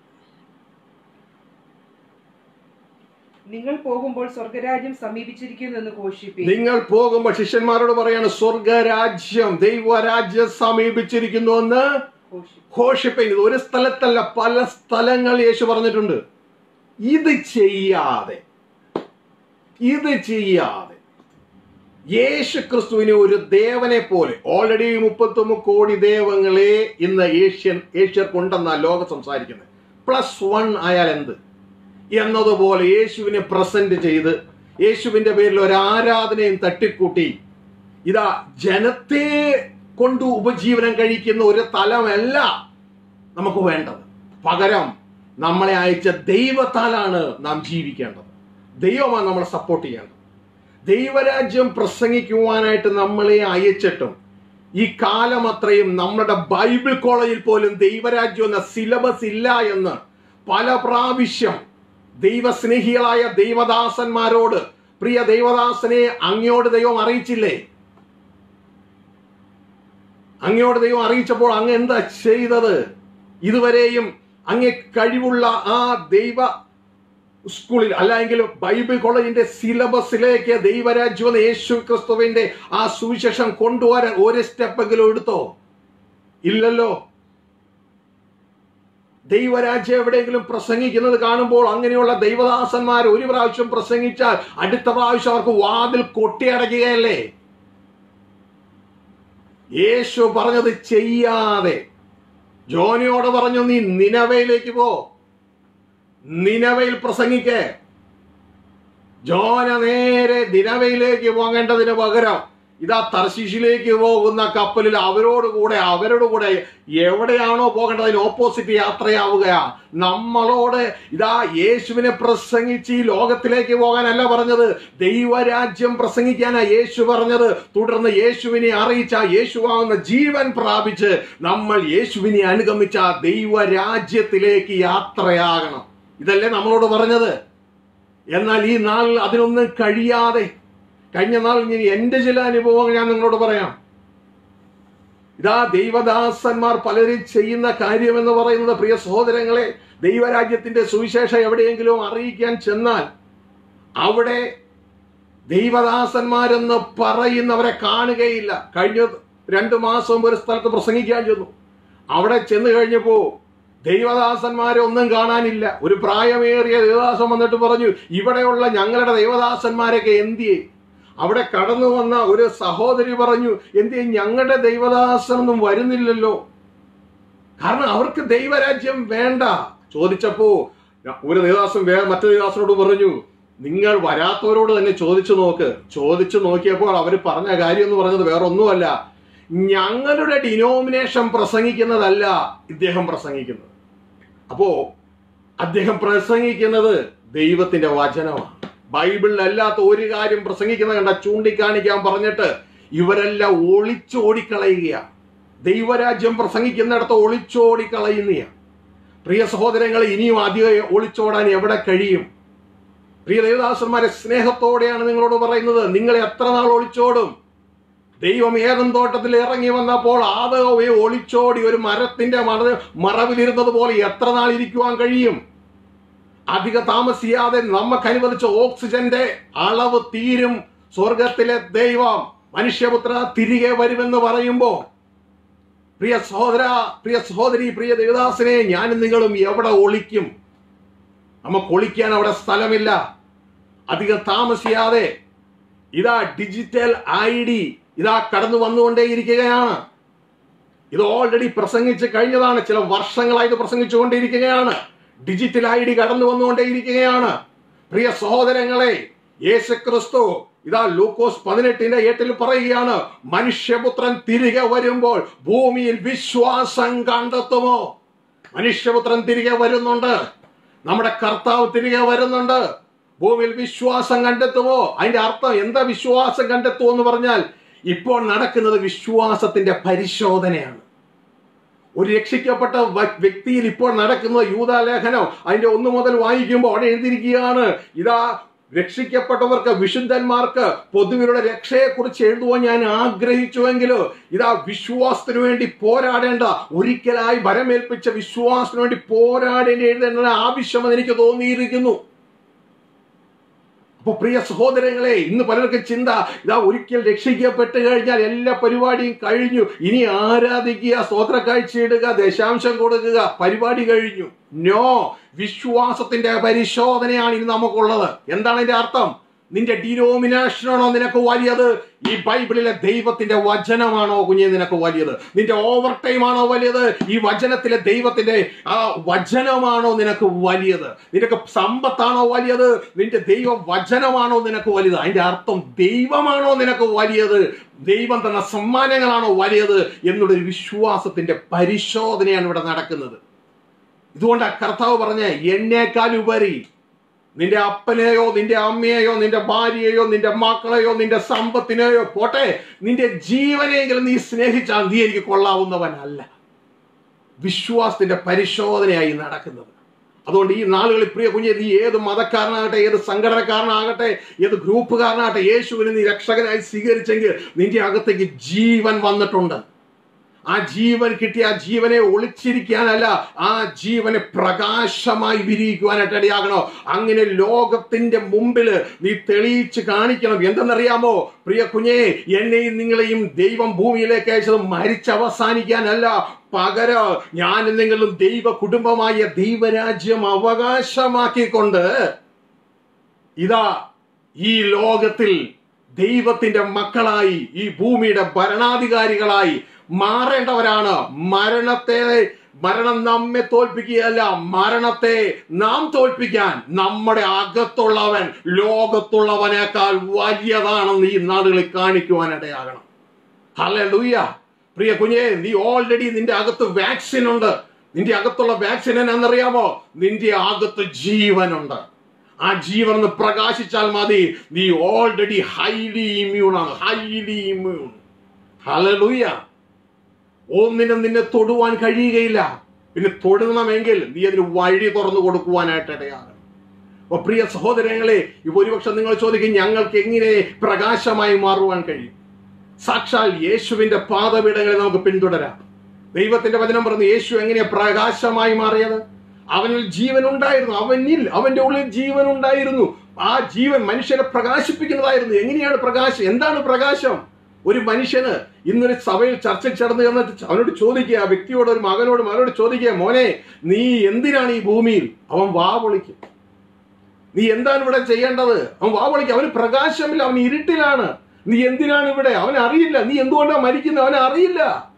നിങ്ങൾ പോകുമ്പോൾ സ്വർഗരാജ്യം സമീപിച്ചിരിക്കുന്നു എന്ന് ഘോഷിപ്പി നിങ്ങൾ പോകുമ്പോൾ ശിഷ്യന്മാരോട് പറയാണ് സ്വർഗരാജ്യം ദൈവരാജ്യം സമീപിച്ചിരിക്കുന്നു എന്ന് ഘോഷിപ്പി ഘോഷിപ്പിൻ ഇത് ഒരു സ്ഥലത്തല്ല പല സ്ഥലങ്ങൾ യേശു പറഞ്ഞിട്ടുണ്ട് ഇത് ചെയ്യാതെ ഇത് ചെയ്യാതെ യേശു ക്രിസ്തുവിനെ ഒരു ദേവനെ പോലെ ഓൾറെഡി മുപ്പത്തൊന്ന് കോടി ദേവങ്ങളെ ഇന്ന് ഏഷ്യൻ ഏഷ്യർക്കുണ്ടെന്നാ ലോകം സംസാരിക്കുന്നത് പ്ലസ് വൺ ആയാൽ എന്ത് എന്നതുപോലെ യേശുവിനെ പ്രസന്റ് ചെയ്ത് യേശുവിന്റെ പേരിൽ ഒരു ആരാധനയും തട്ടിക്കൂട്ടി ഇതാ ജനത്തെ കൊണ്ട് ഉപജീവനം കഴിക്കുന്ന ഒരു തലമല്ല നമുക്ക് വേണ്ടത് പകരം നമ്മളെ അയച്ച ദൈവത്താലാണ് നാം ജീവിക്കേണ്ടത് ദൈവമാണ് നമ്മളെ സപ്പോർട്ട് ചെയ്യേണ്ടത് ദൈവരാജ്യം പ്രസംഗിക്കുവാനായിട്ട് നമ്മളെ അയച്ചിട്ടും ഈ കാലം അത്രയും നമ്മുടെ ബൈബിൾ കോളേജിൽ പോലും ദൈവരാജ്യം എന്ന സിലബസ് ഇല്ല എന്ന് പല പ്രാവശ്യം ദൈവസ്നേഹികളായ ദൈവദാസന്മാരോട് പ്രിയ ദൈവദാസനെ അങ്ങയോട് ദൈവം അറിയിച്ചില്ലേ അങ്ങയോട് ദൈവം അറിയിച്ചപ്പോൾ അങ്ങ് എന്താ ചെയ്തത് ഇതുവരെയും അങ്ങേ കഴിവുള്ള ആ ദൈവ സ്കൂളിൽ അല്ലെങ്കിൽ ബൈബിൾ കോളേജിന്റെ സിലബസിലേക്ക് ദൈവരാജ്യം എന്ന യേശു ക്രിസ്തുവിന്റെ ആ സുവിശേഷം കൊണ്ടുവരാൻ ഒരു സ്റ്റെപ്പെങ്കിലും എടുത്തോ ഇല്ലല്ലോ ദൈവരാജ്യം എവിടെയെങ്കിലും പ്രസംഗിക്കുന്നത് കാണുമ്പോൾ അങ്ങനെയുള്ള ദൈവദാസന്മാർ ഒരു പ്രാവശ്യം പ്രസംഗിച്ചാൽ അടുത്ത പ്രാവശ്യം അവർക്ക് വാതിൽ കൊട്ടിയടയ്ക്കുകയല്ലേ യേശു പറഞ്ഞത് ചെയ്യാതെ ജോനിയോട് പറഞ്ഞു നീ നിനവയിലേക്ക് പോ നിനവയിൽ പ്രസംഗിക്കേ ജോന നേരെ നിനവയിലേക്ക് പോകേണ്ടതിന് പകരം ഇതാ തർശീഷിലേക്ക് പോകുന്ന കപ്പലിൽ അവരോട് കൂടെ അവരോട് കൂടെ എവിടെയാണോ പോകേണ്ടതിന് ഓപ്പോസിറ്റ് യാത്രയാവുകയാ നമ്മളോട് ഇതാ യേശുവിനെ പ്രസംഗിച്ച് ഈ ലോകത്തിലേക്ക് പോകാനല്ല പറഞ്ഞത് ദൈവരാജ്യം പ്രസംഗിക്കാനാ യേശു പറഞ്ഞത് തുടർന്ന് യേശുവിനെ അറിയിച്ച യേശുവാകുന്ന ജീവൻ പ്രാപിച്ച് നമ്മൾ യേശുവിനെ അനുഗമിച്ച ദൈവരാജ്യത്തിലേക്ക് യാത്രയാകണം ഇതല്ലേ നമ്മളോട് പറഞ്ഞത് എന്നാൽ ഈ നാൾ അതിനൊന്നും കഴിയാതെ കഴിഞ്ഞ നാൾ ഇനി എന്റെ ചില അനുഭവങ്ങൾ ഞാൻ നിങ്ങളോട് പറയാം ഇതാ ദൈവദാസന്മാർ പലരും ചെയ്യുന്ന കാര്യം എന്ന് പറയുന്നത് പ്രിയ സഹോദരങ്ങളെ ദൈവരാജ്യത്തിന്റെ സുവിശേഷം എവിടെയെങ്കിലും അറിയിക്കാൻ ചെന്നാൽ അവിടെ ദൈവദാസന്മാരെന്ന് പറയുന്നവരെ കാണുകയില്ല കഴിഞ്ഞ രണ്ടു മാസം ഒരു സ്ഥലത്ത് പ്രസംഗിക്കാൻ ചെന്നു അവിടെ ചെന്ന് കഴിഞ്ഞപ്പോ ദൈവദാസന്മാരെ ഒന്നും കാണാനില്ല ഒരു പ്രായമേറിയ ദേവദാസൻ വന്നിട്ട് പറഞ്ഞു ഇവിടെയുള്ള ഞങ്ങളുടെ ദൈവദാസന്മാരൊക്കെ എന്തിയെ അവിടെ കടന്നു വന്ന ഒരു സഹോദരി പറഞ്ഞു എന്തിയെ ഞങ്ങളുടെ ദൈവദാസനൊന്നും വരുന്നില്ലല്ലോ കാരണം അവർക്ക് ദൈവരാജ്യം വേണ്ട ചോദിച്ചപ്പോ ഒരു ദേവദാസൻ വേ മറ്റു ദേവദാസനോട് പറഞ്ഞു നിങ്ങൾ വരാത്തവരോട് തന്നെ ചോദിച്ചു നോക്ക് ചോദിച്ചു നോക്കിയപ്പോൾ അവർ പറഞ്ഞ കാര്യം എന്ന് പറഞ്ഞത് വേറെ ഒന്നുമല്ല ഞങ്ങളുടെ ഡിനോമിനേഷൻ പ്രസംഗിക്കുന്നതല്ല ഇദ്ദേഹം പ്രസംഗിക്കുന്നത് അപ്പോ അദ്ദേഹം പ്രസംഗിക്കുന്നത് ദൈവത്തിന്റെ വചനമാണ് ബൈബിളിൽ അല്ലാത്ത ഒരു കാര്യം പ്രസംഗിക്കുന്ന കണ്ട ചൂണ്ടിക്കാണിക്കാൻ പറഞ്ഞിട്ട് ഇവരെല്ലാം ഒളിച്ചോടിക്കളയുക ദൈവരാജ്യം പ്രസംഗിക്കുന്നിടത്ത് ഒളിച്ചോടിക്കളയുന്നയാ പ്രിയ സഹോദരങ്ങളെ ഇനിയും അധികം ഒളിച്ചോടാൻ എവിടെ കഴിയും പ്രിയ ദേവദാസന്മാരെ സ്നേഹത്തോടെയാണ് നിങ്ങളോട് പറയുന്നത് നിങ്ങൾ എത്ര നാൾ ഒളിച്ചോടും ദൈവം ഏതൻ തോട്ടത്തിൽ ഇറങ്ങി വന്നപ്പോൾ ആദവയെ ഒളിച്ചോടി ഒരു മരത്തിന്റെ മറ മറവിലിരുന്നത് പോലെ എത്ര നാൾ ഇരിക്കുവാൻ കഴിയും അധിക താമസിയാതെ നമുക്ക് അനുവദിച്ച ഓക്സിജന്റെ അളവ് തീരും സ്വർഗത്തിലെ ദൈവം മനുഷ്യപുത്ര തിരികെ വരുമെന്ന് പറയുമ്പോ പ്രിയ സഹോദര പ്രിയ സഹോദരി പ്രിയ ദേവദാസനെ ഞാനും നിങ്ങളും എവിടെ ഒളിക്കും നമുക്ക് ഒളിക്കാൻ അവിടെ സ്ഥലമില്ല അധികം താമസിയാതെ ഇതാ ഡിജിറ്റൽ ഐ ഡി ഇതാ കടന്നു വന്നുകൊണ്ടേയിരിക്കുകയാണ് ഇത് ഓൾറെഡി പ്രസംഗിച്ച് കഴിഞ്ഞതാണ് ചില വർഷങ്ങളായിട്ട് പ്രസംഗിച്ചുകൊണ്ടിരിക്കുകയാണ് ഡിജിറ്റൽ ഐ ഡി കടന്നു വന്നുകൊണ്ടേയിരിക്കുകയാണ് പ്രിയ സഹോദരങ്ങളെ യേശുക്രിസ്തു ഇതാ ലൂക്കോസ് പതിനെട്ടിന്റെ എട്ടിൽ പറയുകയാണ് മനുഷ്യപുത്രൻ തിരികെ വരുമ്പോൾ ഭൂമിയിൽ വിശ്വാസം കണ്ടെത്തുമോ മനുഷ്യപുത്രൻ തിരികെ വരുന്നുണ്ട് നമ്മുടെ കർത്താവ് തിരികെ വരുന്നുണ്ട് ഭൂമിയിൽ വിശ്വാസം കണ്ടെത്തുമോ അതിന്റെ അർത്ഥം എന്താ വിശ്വാസം കണ്ടെത്തുമോ എന്ന് പറഞ്ഞാൽ ഇപ്പോൾ നടക്കുന്നത് വിശ്വാസത്തിന്റെ പരിശോധനയാണ് ഒരു രക്ഷിക്കപ്പെട്ട വ- വ്യക്തിയിൽ ഇപ്പോൾ നടക്കുന്ന യൂതാലേഖനം അതിന്റെ ഒന്ന് മുതൽ വായിക്കുമ്പോൾ അവിടെ എഴുതിയിരിക്കുകയാണ് ഇതാ രക്ഷിക്കപ്പെട്ടവർക്ക് വിശുദ്ധന്മാർക്ക് പൊതുവിലുള്ള രക്ഷയെക്കുറിച്ച് എഴുതുവാൻ ഞാൻ ആഗ്രഹിച്ചുവെങ്കിലും ഇതാ വിശ്വാസത്തിനു വേണ്ടി പോരാടേണ്ട ഒരിക്കലായി ഭരമേൽപ്പിച്ച വിശ്വാസത്തിനു വേണ്ടി പോരാടേണ്ടി എഴുതേണ്ട ആവശ്യമെന്ന് എനിക്ക് തോന്നിയിരിക്കുന്നു അപ്പൊ പ്രിയ സഹോദരങ്ങളെ ഇന്ന് പലർക്കും ചിന്ത ഇതാ ഒരിക്കൽ രക്ഷിക്കപ്പെട്ട് കഴിഞ്ഞാൽ എല്ലാ പരിപാടിയും കഴിഞ്ഞു ഇനി ആരാധിക്കുക സ്തോത്ര കാഴ്ചയിടുക ദശാംശം കൊടുക്കുക പരിപാടി കഴിഞ്ഞു നോ വിശ്വാസത്തിന്റെ പരിശോധനയാണ് ഇനി നമുക്കുള്ളത് എന്താണ് അതിന്റെ അർത്ഥം നിന്റെ ഡിനോമിനേഷനാണോ നിനക്ക് വലിയത് ഈ ബൈബിളിലെ ദൈവത്തിന്റെ വചനമാണോ കുഞ്ഞെ നിനക്ക് വലിയത് നിന്റെ ഓവർ ടൈം ആണോ വലിയത് ഈ വചനത്തിലെ ദൈവത്തിന്റെ ആ വചനമാണോ നിനക്ക് വലിയത് നിനക്ക് സമ്പത്താണോ വലിയത് നിന്റെ ദൈവ വചനമാണോ നിനക്ക് വലുത് അതിന്റെ അർത്ഥം ദൈവമാണോ നിനക്ക് വലിയത് ദൈവം തന്ന സമ്മാനങ്ങളാണോ വലിയത് എന്നുള്ള ഒരു വിശ്വാസത്തിന്റെ പരിശോധനയാണ് ഇവിടെ നടക്കുന്നത് ഇതുകൊണ്ട് കർത്താവ് പറഞ്ഞ എന്നേക്കാൾ ഉപരി നിന്റെ അപ്പനെയോ നിന്റെ അമ്മയെയോ നിന്റെ ഭാര്യയെയോ നിന്റെ മക്കളെയോ നിന്റെ സമ്പത്തിനെയോ പോട്ടെ നിന്റെ ജീവനെങ്കിലും നീ സ്നേഹിച്ചാൽ നീ എനിക്ക് കൊള്ളാവുന്നവനല്ല വിശ്വാസത്തിന്റെ പരിശോധനയായി നടക്കുന്നത് അതുകൊണ്ട് ഈ നാളുകളിൽ പ്രിയ കുഞ്ഞെ നീ ഏത് മതക്കാരനാകട്ടെ ഏത് സംഘടനക്കാരനാകട്ടെ ഏത് ഗ്രൂപ്പുകാരനാകട്ടെ യേശുവിനെ നീ രക്ഷകനായി സ്വീകരിച്ചെങ്കിൽ നിന്റെ അകത്തേക്ക് ജീവൻ വന്നിട്ടുണ്ട് ആ ജീവൻ കിട്ടിയ ആ ജീവനെ ഒളിച്ചിരിക്കാനല്ല ആ ജീവനെ പ്രകാശമായി വിരിയിക്കുവാനായിട്ട് ഇടയാകണോ അങ്ങനെ ലോകത്തിന്റെ മുമ്പിൽ നീ തെളിയിച്ച് കാണിക്കണം എന്തെന്നറിയാമോ പ്രിയ കുഞ്ഞേ എന്നെയും നിങ്ങളെയും ദൈവം ഭൂമിയിലേക്ക് അയച്ചത് മരിച്ചവസാനിക്കാനല്ല പകര ഞാൻ നിങ്ങളും ദൈവ കുടുംബമായ ദൈവരാജ്യം അവകാശമാക്കിക്കൊണ്ട് ഇതാ ഈ ലോകത്തിൽ ദൈവത്തിന്റെ മക്കളായി ഈ ഭൂമിയുടെ ഭരണാധികാരികളായി മാറേണ്ടവരാണ് മരണത്തെ മരണം നമ്മെ തോൽപ്പിക്കുകയല്ല മരണത്തെ നാം തോൽപ്പിക്കാൻ നമ്മുടെ അകത്തുള്ളവൻ ലോകത്തുള്ളവനേക്കാൾ വലിയതാണെന്ന് ഈ നാടുകളിൽ കാണിക്കുവാനിടയാകണം ഹല്ലേലൂയ പ്രിയ കുഞ്ഞെ നീ ഓൾറെഡി നിന്റെ അകത്ത് വാക്സിൻ ഉണ്ട് നിന്റെ അകത്തുള്ള വാക്സിൻ എന്നാണെന്നറിയാമോ നിന്റെ അകത്ത് ജീവനുണ്ട് ആ ജീവൻ ഒന്ന് പ്രകാശിച്ചാൽ മതി നീ ഓൾറെഡി ഹൈലി ഇമ്മ്യൂൺ ആണ് ഹൈലി ഇമ്മ്യൂൺ ഹല്ലേലൂയ ഒന്നിനും നിന്നെ തൊടുവാൻ കഴിയുകയില്ല പിന്നെ തൊടണമെങ്കിൽ നീ അതിന് വഴി തുറന്നു കൊടുക്കുവാനായിട്ട് ഇടയാകണം അപ്പൊ പ്രിയ സഹോദരങ്ങളെ ഇപ്പൊ ഒരുപക്ഷെ നിങ്ങൾ ചോദിക്കും ഞങ്ങൾക്ക് എങ്ങനെ പ്രകാശമായി മാറുവാൻ കഴിയും സാക്ഷാൽ യേശുവിന്റെ പാദപീഠങ്ങളെ നമുക്ക് പിന്തുടരാം ദൈവത്തിന്റെ വചനം പറഞ്ഞു യേശു എങ്ങനെയാ പ്രകാശമായി മാറിയത് അവനിൽ ജീവൻ ഉണ്ടായിരുന്നു അവനിൽ അവന്റെ ഉള്ളിൽ ജീവൻ ഉണ്ടായിരുന്നു ആ ജീവൻ മനുഷ്യനെ പ്രകാശിപ്പിക്കുന്നതായിരുന്നു എങ്ങനെയാണ് പ്രകാശം എന്താണ് പ്രകാശം ഒരു മനുഷ്യന് ഇന്നൊരു സഭയിൽ ചർച്ചയ്ക്ക് ചേർന്ന് ചെന്നിട്ട് അവനോട് ചോദിക്കുക ആ വ്യക്തിയോട് ഒരു മകനോട് മകനോട് ചോദിക്കുക മോനെ നീ എന്തിനാണ് ഈ ഭൂമിയിൽ അവൻ വാ പൊളിക്കും നീ എന്താണ് ഇവിടെ ചെയ്യേണ്ടത് അവൻ വാ പൊളിക്കും അവന് പ്രകാശമില്ല അവൻ ഇരുട്ടിലാണ് നീ എന്തിനാണ് ഇവിടെ അവൻ അറിയില്ല നീ എന്തുകൊണ്ടാണ് മരിക്കുന്നത് അവൻ അറിയില്ല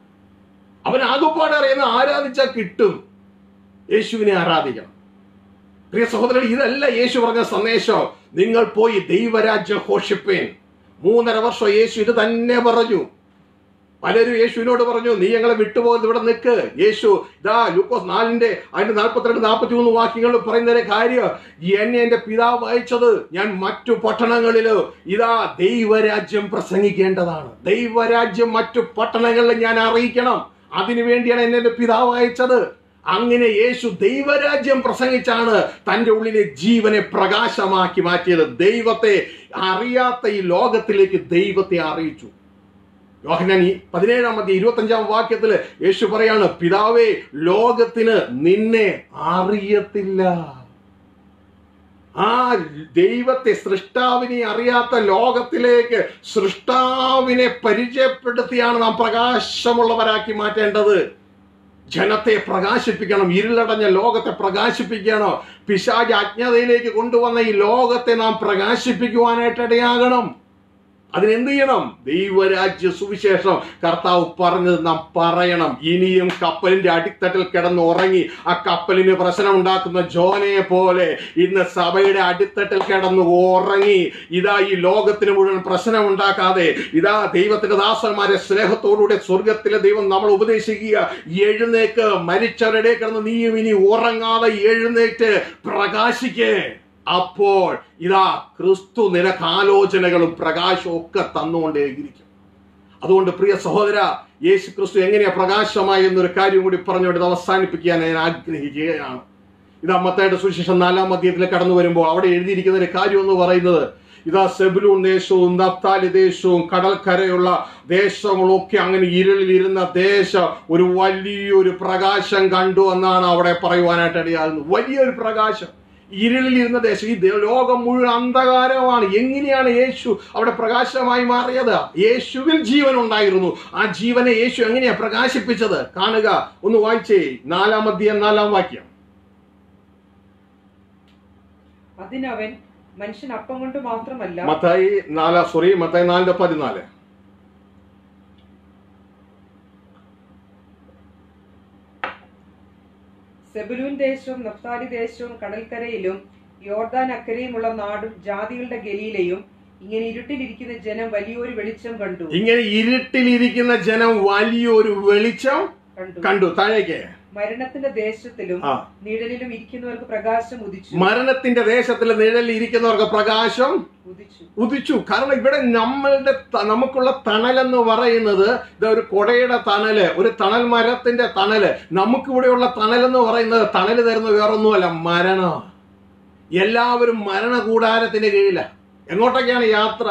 അവൻ ആകെപ്പാട് അറിയുന്ന ആരാധിച്ചാൽ കിട്ടും യേശുവിനെ ആരാധിക്കണം പ്രിയ സഹോദരൻ ഇതല്ല യേശു പറഞ്ഞ സന്ദേശം നിങ്ങൾ പോയി ദൈവരാജ്യം ഘോഷിപ്പേൻ മൂന്നര വർഷം യേശു ഇത് തന്നെ പറഞ്ഞു പലരും യേശുവിനോട് പറഞ്ഞു നീ ഞങ്ങളെ വിട്ടുപോകുന്നത് ഇവിടെ നിൽക്ക് യേശു ഇതാ ലൂക്കോസ് നാലിന്റെ അതിന്റെ നാൽപ്പത്തിരണ്ട് നാൽപ്പത്തി മൂന്ന് വാക്യങ്ങൾ പറയുന്നതിന്റെ കാര്യം എന്നെ എന്റെ പിതാവ് അയച്ചത് ഞാൻ മറ്റു പട്ടണങ്ങളില് ഇതാ ദൈവരാജ്യം പ്രസംഗിക്കേണ്ടതാണ് ദൈവരാജ്യം മറ്റു പട്ടണങ്ങളിൽ ഞാൻ അറിയിക്കണം അതിനുവേണ്ടിയാണ് എന്നെ എന്റെ പിതാവ് അയച്ചത് അങ്ങനെ യേശു ദൈവരാജ്യം പ്രസംഗിച്ചാണ് തന്റെ ഉള്ളിലെ ജീവനെ പ്രകാശമാക്കി മാറ്റിയത് ദൈവത്തെ അറിയാത്ത ഈ ലോകത്തിലേക്ക് ദൈവത്തെ അറിയിച്ചു യോഹന്നാൻ ഈ പതിനേഴാം മധ്യ ഇരുപത്തി അഞ്ചാം വാക്യത്തില് യേശു പറയാണ് പിതാവേ ലോകത്തിന് നിന്നെ അറിയത്തില്ല ആ ദൈവത്തെ സൃഷ്ടാവിനെ അറിയാത്ത ലോകത്തിലേക്ക് സൃഷ്ടാവിനെ പരിചയപ്പെടുത്തിയാണ് നാം പ്രകാശമുള്ളവരാക്കി മാറ്റേണ്ടത് ജനത്തെ പ്രകാശിപ്പിക്കണം ഇരുളടഞ്ഞ ലോകത്തെ പ്രകാശിപ്പിക്കണം പിശാജ് അജ്ഞതയിലേക്ക് കൊണ്ടുവന്ന ഈ ലോകത്തെ നാം പ്രകാശിപ്പിക്കുവാനായിട്ട് ഇടയാകണം അതിനെന്ത് ചെയ്യണം ദൈവരാജ്യ സുവിശേഷം കർത്താവ് പറഞ്ഞത് നാം പറയണം ഇനിയും കപ്പലിന്റെ അടിത്തട്ടിൽ കിടന്ന് ഉറങ്ങി ആ കപ്പലിന് പ്രശ്നം ഉണ്ടാക്കുന്ന ജോനയെ പോലെ ഇന്ന് സഭയുടെ അടിത്തട്ടിൽ കിടന്ന് ഉറങ്ങി ഇതാ ഈ ലോകത്തിന് മുഴുവൻ പ്രശ്നം ഉണ്ടാക്കാതെ ഇതാ ദൈവത്തിന്റെ ദാസന്മാരെ സ്നേഹത്തോടുകൂടെ സ്വർഗത്തിലെ ദൈവം നമ്മൾ ഉപദേശിക്കുക എഴുന്നേക്ക് മരിച്ചവരുടെ കിടന്ന് നീയും ഇനി ഉറങ്ങാതെ എഴുന്നേറ്റ് പ്രകാശിക്കേ അപ്പോൾ ഇതാ ക്രിസ്തു നിനക്ക് ആലോചനകളും പ്രകാശവും ഒക്കെ തന്നുകൊണ്ടേയിരിക്കും അതുകൊണ്ട് പ്രിയ സഹോദര യേശു ക്രിസ്തു എങ്ങനെയാ പ്രകാശമായി എന്നൊരു കാര്യം കൂടി പറഞ്ഞുകൊണ്ട് ഇത് അവസാനിപ്പിക്കാൻ ഞാൻ ആഗ്രഹിക്കുകയാണ് ഇത് അമ്മത്തായിട്ട് സുശേഷം നാലാം മധ്യത്തിൽ കടന്നു വരുമ്പോൾ അവിടെ എഴുതിയിരിക്കുന്ന ഒരു കാര്യം എന്ന് പറയുന്നത് ഇതാ സെബുലൂൺ ദേശവും നപ്താലി ദേശവും കടൽക്കരയുള്ള ദേശങ്ങളൊക്കെ അങ്ങനെ ഇരുളിലിരുന്ന ദേശം ഒരു വലിയൊരു പ്രകാശം കണ്ടു എന്നാണ് അവിടെ പറയുവാനായിട്ട് ഇടയാകുന്നത് വലിയൊരു പ്രകാശം ഇരുളിലിരുന്ന ദേശം ഈ ദേ- ലോകം മുഴുവൻ അന്ധകാരമാണ് എങ്ങനെയാണ് യേശു അവിടെ പ്രകാശമായി മാറിയത് യേശുവിൽ ജീവൻ ഉണ്ടായിരുന്നു ആ ജീവനെ യേശു എങ്ങനെയാ പ്രകാശിപ്പിച്ചത് കാണുക ഒന്ന് വായിച്ചേ നാലാം അധ്യായം നാലാം വാക്യം അതിനവൻ മനുഷ്യൻ അപ്പം കൊണ്ട് മാത്രമല്ല മത്തായി നാലാ സോറി മത്തായി നാലിന്റെ പതിനാല് സെബുലൂൻ ദേശവും നഫ്താലി ദേശവും കടൽക്കരയിലും യോർദാൻ അക്കരയുമുള്ള നാടും ജാതികളുടെ ഗലീലയും ഇങ്ങനെ ഇരുട്ടിലിരിക്കുന്ന ജനം വലിയൊരു വെളിച്ചം കണ്ടു ഇങ്ങനെ ഇരുട്ടിലിരിക്കുന്ന ജനം വലിയൊരു വെളിച്ചം കണ്ടു കണ്ടു താഴേക്ക് മരണത്തിന്റെ ദേശത്തിലും ആ നിഴലിലും ഇരിക്കുന്നവർക്ക് പ്രകാശം ഉദിച്ചു മരണത്തിന്റെ ദേശത്തിൽ നിഴലിൽ ഇരിക്കുന്നവർക്ക് പ്രകാശം ഉദിച്ചു ഉദിച്ചു കാരണം ഇവിടെ നമ്മളുടെ ത- നമുക്കുള്ള തണലെന്ന് പറയുന്നത് ഇത് ഒരു കൊടയുടെ തണല് ഒരു തണൽ മരത്തിന്റെ തണല് നമുക്കിവിടെയുള്ള തണലെന്ന് പറയുന്നത് തണല് തരുന്ന വേറൊന്നുമല്ല മരണം എല്ലാവരും മരണ കൂടാരത്തിന്റെ കീഴില എങ്ങോട്ടൊക്കെയാണ് യാത്ര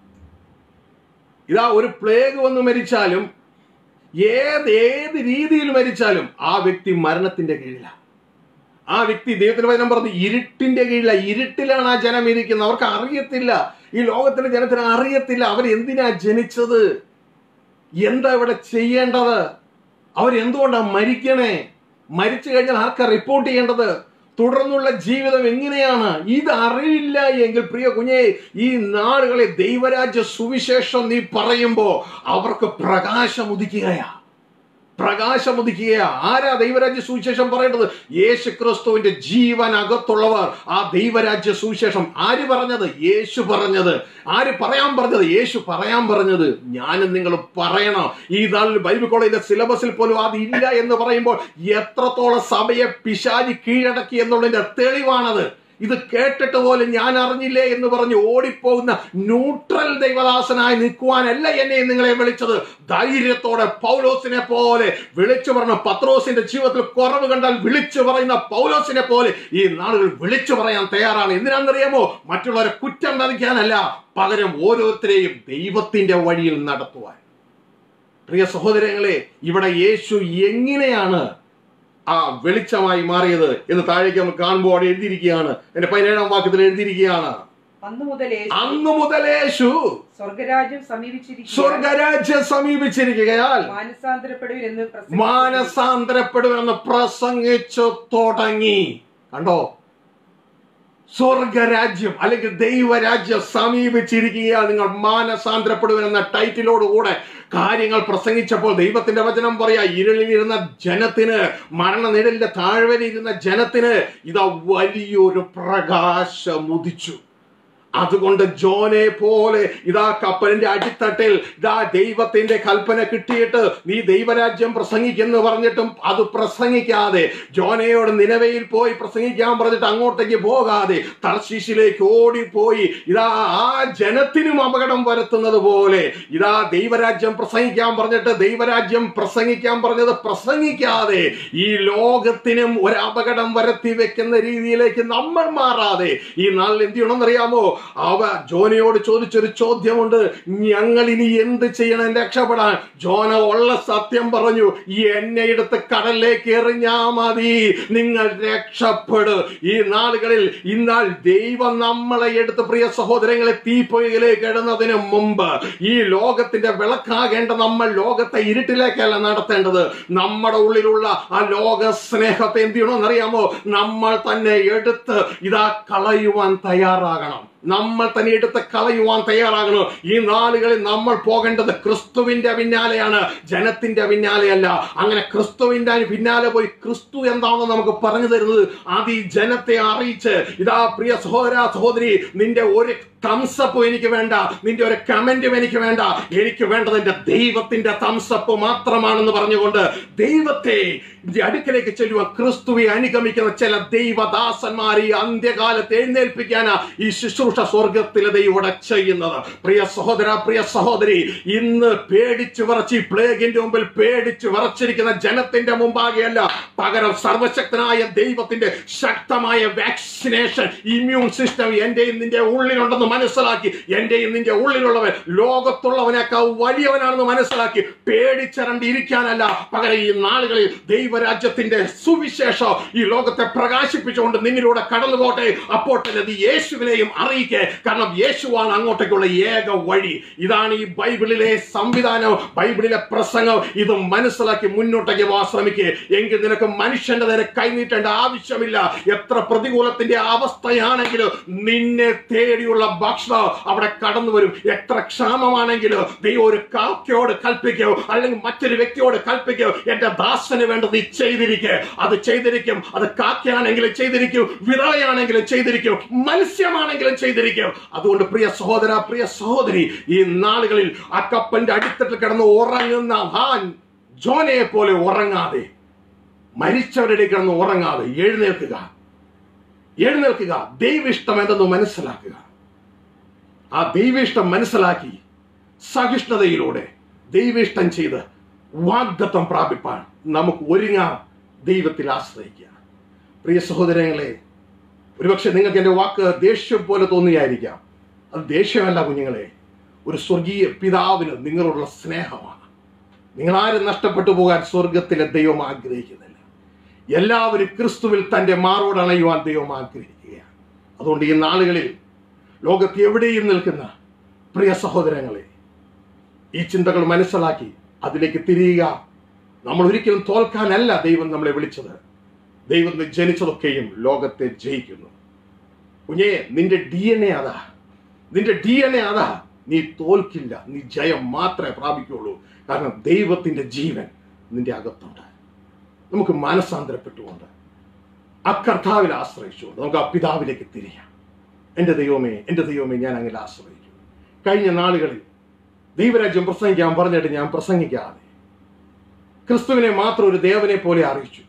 ഇതാ ഒരു പ്ലേഗ് വന്ന് മരിച്ചാലും ഏത് ഏത് രീതിയിൽ മരിച്ചാലും ആ വ്യക്തി മരണത്തിന്റെ കീഴിലാണ് ആ വ്യക്തി ദൈവത്തിന്റെ വചനം പറഞ്ഞു ഇരുട്ടിന്റെ കീഴില ഇരുട്ടിലാണ് ആ ജനം ഇരിക്കുന്നത് അവർക്ക് അറിയത്തില്ല ഈ ലോകത്തിലെ ജനത്തിന് അറിയത്തില്ല അവർ എന്തിനാ ജനിച്ചത് എന്താ ഇവിടെ ചെയ്യേണ്ടത് അവർ എന്തുകൊണ്ടാണ് മരിക്കണേ മരിച്ചു കഴിഞ്ഞാൽ ആർക്കാ റിപ്പോർട്ട് ചെയ്യേണ്ടത് തുടർന്നുള്ള ജീവിതം എങ്ങനെയാണ് ഇത് അറിയില്ല എങ്കിൽ പ്രിയ കുഞ്ഞെ ഈ നാടുകളെ ദൈവരാജ്യ സുവിശേഷം നീ പറയുമ്പോ അവർക്ക് പ്രകാശം ഉദിക്കുകയാ പ്രകാശം ഉദിക്കുകയാ ആരാ ദൈവരാജ്യ സുവിശേഷം പറയേണ്ടത് യേശു ക്രിസ്തുവിന്റെ ജീവൻ അകത്തുള്ളവർ ആ ദൈവരാജ്യ സുവിശേഷം ആര് പറഞ്ഞത് യേശു പറഞ്ഞത് ആര് പറയാൻ പറഞ്ഞത് യേശു പറയാൻ പറഞ്ഞത് ഞാനും നിങ്ങൾ പറയണം ഈ നാളിൽ ബൈബിൾ കോളേജിന്റെ സിലബസിൽ പോലും അത് ഇല്ല എന്ന് പറയുമ്പോൾ എത്രത്തോളം സഭയെ പിശാചി കീഴടക്കി എന്നുള്ളതിന്റെ തെളിവാണത് ഇത് കേട്ടിട്ട് പോലും ഞാൻ അറിഞ്ഞില്ലേ എന്ന് പറഞ്ഞ് ഓടിപ്പോകുന്ന ന്യൂട്രൽ ദൈവദാസനായി നിൽക്കുവാനല്ല എന്നെ നിങ്ങളെ വിളിച്ചത് ധൈര്യത്തോടെ പൗലോസിനെ പോലെ വിളിച്ചു പറഞ്ഞ പത്രോസിന്റെ ജീവിതത്തിൽ കുറവ് കണ്ടാൽ വിളിച്ചു പറയുന്ന പൗലോസിനെ പോലെ ഈ നാളുകൾ വിളിച്ചു പറയാൻ തയ്യാറാണ് എന്തിനാണെന്നറിയാമോ മറ്റുള്ളവരെ കുറ്റം നദിക്കാനല്ല പകരം ഓരോരുത്തരെയും ദൈവത്തിന്റെ വഴിയിൽ നടത്തുവാൻ പ്രിയ സഹോദരങ്ങളെ ഇവിടെ യേശു എങ്ങനെയാണ് ആ വെളിച്ചമായി മാറിയത് എന്ന് താഴേക്ക് നമ്മൾ കാണുമ്പോൾ അവിടെ എഴുതിയിരിക്കുകയാണ് എന്റെ പതിനേഴാം വാക്യത്തിൽ എഴുതിയിരിക്കുകയാണ് അന്നു മുതൽ യേശു അന്നു മുതൽ യേശു സ്വർഗരാജ്യം സമീപിച്ചിരിക്കുക സ്വർഗരാജ്യം സമീപിച്ചിരിക്കുകയാൽ മാനസാന്തരപ്പെടുവിൻ എന്ന് പ്രസംഗിച്ചു. മാനസാന്തരപ്പെടുമെന്ന് പ്രസംഗിച്ചു തുടങ്ങി കണ്ടോ സ്വർഗരാജ്യം അല്ലെങ്കിൽ ദൈവരാജ്യം സമീപിച്ചിരിക്കുകയാൽ നിങ്ങൾ മാനസാന്തരപ്പെടുവെന്ന ടൈറ്റിലോടുകൂടെ കാര്യങ്ങൾ പ്രസംഗിച്ചപ്പോൾ ദൈവത്തിന്റെ വചനം പറയാ ഇരുളിലിരുന്ന ജനത്തിന് മരണനിഴലിന്റെ താഴ്വരയിരുന്ന ജനത്തിന് ഇതാ വലിയൊരു പ്രകാശം ഉദിച്ചു അതുകൊണ്ട് ജോനെ പോലെ ഇതാ കപ്പലിന്റെ അടിത്തട്ടിൽ ഇതാ ദൈവത്തിന്റെ കൽപ്പന കിട്ടിയിട്ട് നീ ദൈവരാജ്യം പ്രസംഗിക്കെന്ന് പറഞ്ഞിട്ടും അത് പ്രസംഗിക്കാതെ ജോനയോട് നിലവയിൽ പോയി പ്രസംഗിക്കാൻ പറഞ്ഞിട്ട് അങ്ങോട്ടേക്ക് പോകാതെ തർശീശിലേക്ക് ഓടിപ്പോയി ഇതാ ആ ജനത്തിനും അപകടം വരുത്തുന്നത് പോലെ ഇതാ ദൈവരാജ്യം പ്രസംഗിക്കാൻ പറഞ്ഞിട്ട് ദൈവരാജ്യം പ്രസംഗിക്കാൻ പറഞ്ഞത് പ്രസംഗിക്കാതെ ഈ ലോകത്തിനും ഒരു അപകടം വരുത്തി വെക്കുന്ന രീതിയിലേക്ക് നമ്മൾ മാറാതെ ഈ നാളിൽ എന്ത് ചെയ്യണമെന്നറിയാമോ അവ ജോനയോട് ചോദിച്ചൊരു ചോദ്യമുണ്ട് ഞങ്ങൾ ഇനി എന്ത് ചെയ്യണം രക്ഷപ്പെടാൻ ജോന ഉള്ള സത്യം പറഞ്ഞു എന്നെ എടുത്ത് കടലിലേക്ക് എറിഞ്ഞാ മതി നിങ്ങൾ രക്ഷപ്പെട് ഈ നാളുകളിൽ ഇന്നാൽ ദൈവം നമ്മളെ എടുത്ത് പ്രിയ സഹോദരങ്ങളെ തീപ്പൊയ്യിലേക്ക് ഇടുന്നതിന് മുമ്പ് ഈ ലോകത്തിന്റെ വിളക്കാകേണ്ട നമ്മൾ ലോകത്തെ ഇരുട്ടിലേക്കല്ല നടത്തേണ്ടത് നമ്മുടെ ഉള്ളിലുള്ള ആ ലോക സ്നേഹത്തെ എന്ത് ചെയ്യണമെന്നറിയാമോ നമ്മൾ തന്നെ എടുത്ത് ഇതാ കളയുവാൻ തയ്യാറാകണം നമ്മൾ തന്നെ എടുത്ത് കളയുവാൻ തയ്യാറാകണം ഈ നാളുകളിൽ നമ്മൾ പോകേണ്ടത് ക്രിസ്തുവിന്റെ പിന്നാലെയാണ് ജനത്തിന്റെ പിന്നാലെയല്ല അങ്ങനെ ക്രിസ്തുവിന്റെ പിന്നാലെ പോയി ക്രിസ്തു എന്താണെന്ന് നമുക്ക് പറഞ്ഞു തരുന്നത് അത് ഈ ജനത്തെ അറിയിച്ച് ഇതാ പ്രിയ സഹോദര സഹോദരി നിന്റെ ഒരു തംസപ്പും എനിക്ക് വേണ്ട നിന്റെ ഒരു കമന്റും എനിക്ക് വേണ്ട എനിക്ക് വേണ്ടത് എന്റെ ദൈവത്തിന്റെ തംസപ്പ് മാത്രമാണെന്ന് പറഞ്ഞുകൊണ്ട് ദൈവത്തെ ഇതിന്റെ അടുക്കലേക്ക് ചെല്ലുവാൻ ക്രിസ്തുവെ അനുഗമിക്കുന്ന ചില ദൈവദാസന്മാർ ഈ അന്ത്യകാലത്ത് എഴുന്നേൽപ്പിക്കാനാ ഈ ശുശ്രൂഷ സ്വർഗത്തിലെ ദൈവം ചെയ്യുന്നത് പ്രിയ സഹോദര പ്രിയ സഹോദരി ഇന്ന് പേടിച്ചു വിറച്ച് ഈ പ്ലേഗിന്റെ മുമ്പിൽ പേടിച്ചു വിറച്ചിരിക്കുന്ന ജനത്തിന്റെ മുമ്പാകെയല്ല പകരം സർവശക്തനായ ദൈവത്തിന്റെ ശക്തമായ വാക്സിനേഷൻ ഇമ്മ്യൂൺ സിസ്റ്റം എന്റെയും നിന്റെ ഉള്ളിലുണ്ടെന്ന് മനസ്സിലാക്കി എന്റെയും നിന്റെ ഉള്ളിലുള്ളവൻ ലോകത്തുള്ളവനേക്കാൾ വലിയവനാണെന്ന് മനസ്സിലാക്കി പേടിച്ചരണ്ട് ഇരിക്കാനല്ല പകരം ഈ നാളുകളിൽ ദൈവരാജ്യത്തിന്റെ സുവിശേഷം ഈ ലോകത്തെ പ്രകാശിപ്പിച്ചുകൊണ്ട് നിന്നിലൂടെ കടന്നുപോട്ടെ അപ്പോൾ തന്നെ നീ യേശുവിനെയും അറിയിക്കും ശ്രമിക്കുക കാരണം യേശുവാണ് അങ്ങോട്ടേക്കുള്ള ഏക വഴി ഇതാണ് ഈ ബൈബിളിലെ സംവിധാനം ബൈബിളിലെ പ്രസംഗം ഇത് മനസ്സിലാക്കി മുന്നോട്ടേക്ക് പോകാൻ ശ്രമിക്കുക എങ്കിൽ നിനക്ക് മനുഷ്യന്റെ നേരെ കൈനീട്ടേണ്ട ആവശ്യമില്ല എത്ര പ്രതികൂലത്തിന്റെ അവസ്ഥയാണെങ്കിലും നിന്നെ തേടിയുള്ള ഭക്ഷണം അവിടെ കടന്നു വരും എത്ര ക്ഷാമമാണെങ്കിലും നീ ഒരു കാക്കയോട് കൽപ്പിക്കോ അല്ലെങ്കിൽ മറ്റൊരു വ്യക്തിയോട് കൽപ്പിക്കോ എന്റെ ദാസന് വേണ്ടത് നീ ചെയ്തിരിക്കുക അത് ചെയ്തിരിക്കും അത് കാക്കയാണെങ്കിലും ചെയ്തിരിക്കും വിധവയാണെങ്കിലും ചെയ്തിരിക്കും മത്സ്യമാണെങ്കിലും ചെയ്തിരിക്കും അതുകൊണ്ട് പ്രിയ സഹോദര പ്രിയ സഹോദരി ഈ നാളുകളിൽ ആ കപ്പന്റെ അടിത്തട്ടിൽ കിടന്ന് ഉറങ്ങുന്ന ഹാൻ ജോനയെ പോലെ ഉറങ്ങാതെ മരിച്ചവരുടെ കിടന്ന് ഉറങ്ങാതെ എഴുന്നേൽക്കുക എഴുന്നേൽക്കുക ദൈവിഷ്ടം എന്തെന്ന് മനസ്സിലാക്കുക ആ ദൈവിഷ്ടം മനസ്സിലാക്കി സഹിഷ്ണുതയിലൂടെ ദൈവിഷ്ടം ചെയ്ത് വാഗ്ദത്വം പ്രാപിപ്പാൻ നമുക്ക് ഒരുങ്ങാം ദൈവത്തിൽ ആശ്രയിക്കുക പ്രിയ സഹോദരങ്ങളെ ഒരുപക്ഷെ നിങ്ങൾക്ക് എൻ്റെ വാക്ക് ദേഷ്യം പോലെ തോന്നിയായിരിക്കാം അത് ദേഷ്യമല്ല കുഞ്ഞുങ്ങളെ ഒരു സ്വർഗീയ പിതാവിന് നിങ്ങളുള്ള സ്നേഹമാണ് നിങ്ങളാരും നഷ്ടപ്പെട്ടു പോകാൻ സ്വർഗത്തിലെ ദൈവം ആഗ്രഹിക്കുന്നില്ല എല്ലാവരും ക്രിസ്തുവിൽ തൻ്റെ മാറോട് അണയുവാൻ ദൈവം ആഗ്രഹിക്കുകയാണ് അതുകൊണ്ട് ഈ നാളുകളിൽ ലോകത്ത് എവിടെയും നിൽക്കുന്ന പ്രിയ സഹോദരങ്ങളെ ഈ ചിന്തകൾ മനസ്സിലാക്കി അതിലേക്ക് തിരിയുക നമ്മൾ ഒരിക്കലും തോൽക്കാനല്ല ദൈവം നമ്മളെ വിളിച്ചത് ദൈവം ജനിച്ചതൊക്കെയും ലോകത്തെ ജയിക്കുന്നു കുഞ്ഞേ നിന്റെ ഡി എൻ എ അതാ നിന്റെ ഡി എൻ എ അതാ നീ തോൽക്കില്ല നീ ജയം മാത്രമേ പ്രാപിക്കുള്ളൂ കാരണം ദൈവത്തിന്റെ ജീവൻ നിന്റെ അകത്തുണ്ട് നമുക്ക് മാനസാന്തരപ്പെട്ടുകൊണ്ട് ആ കർത്താവിൽ ആശ്രയിച്ചുകൊണ്ട് നമുക്ക് ആ പിതാവിലേക്ക് തിരിയാം എൻ്റെ ദൈവമേ എൻ്റെ ദൈവമേ ഞാൻ അങ്ങനെ ആശ്രയിക്കും കഴിഞ്ഞ നാളുകളിൽ ദൈവരാജ്യം പ്രസംഗിക്കാൻ പറഞ്ഞിട്ട് ഞാൻ പ്രസംഗിക്കാതെ ക്രിസ്തുവിനെ മാത്രം ഒരു ദേവനെ പോലെ അറിയിച്ചു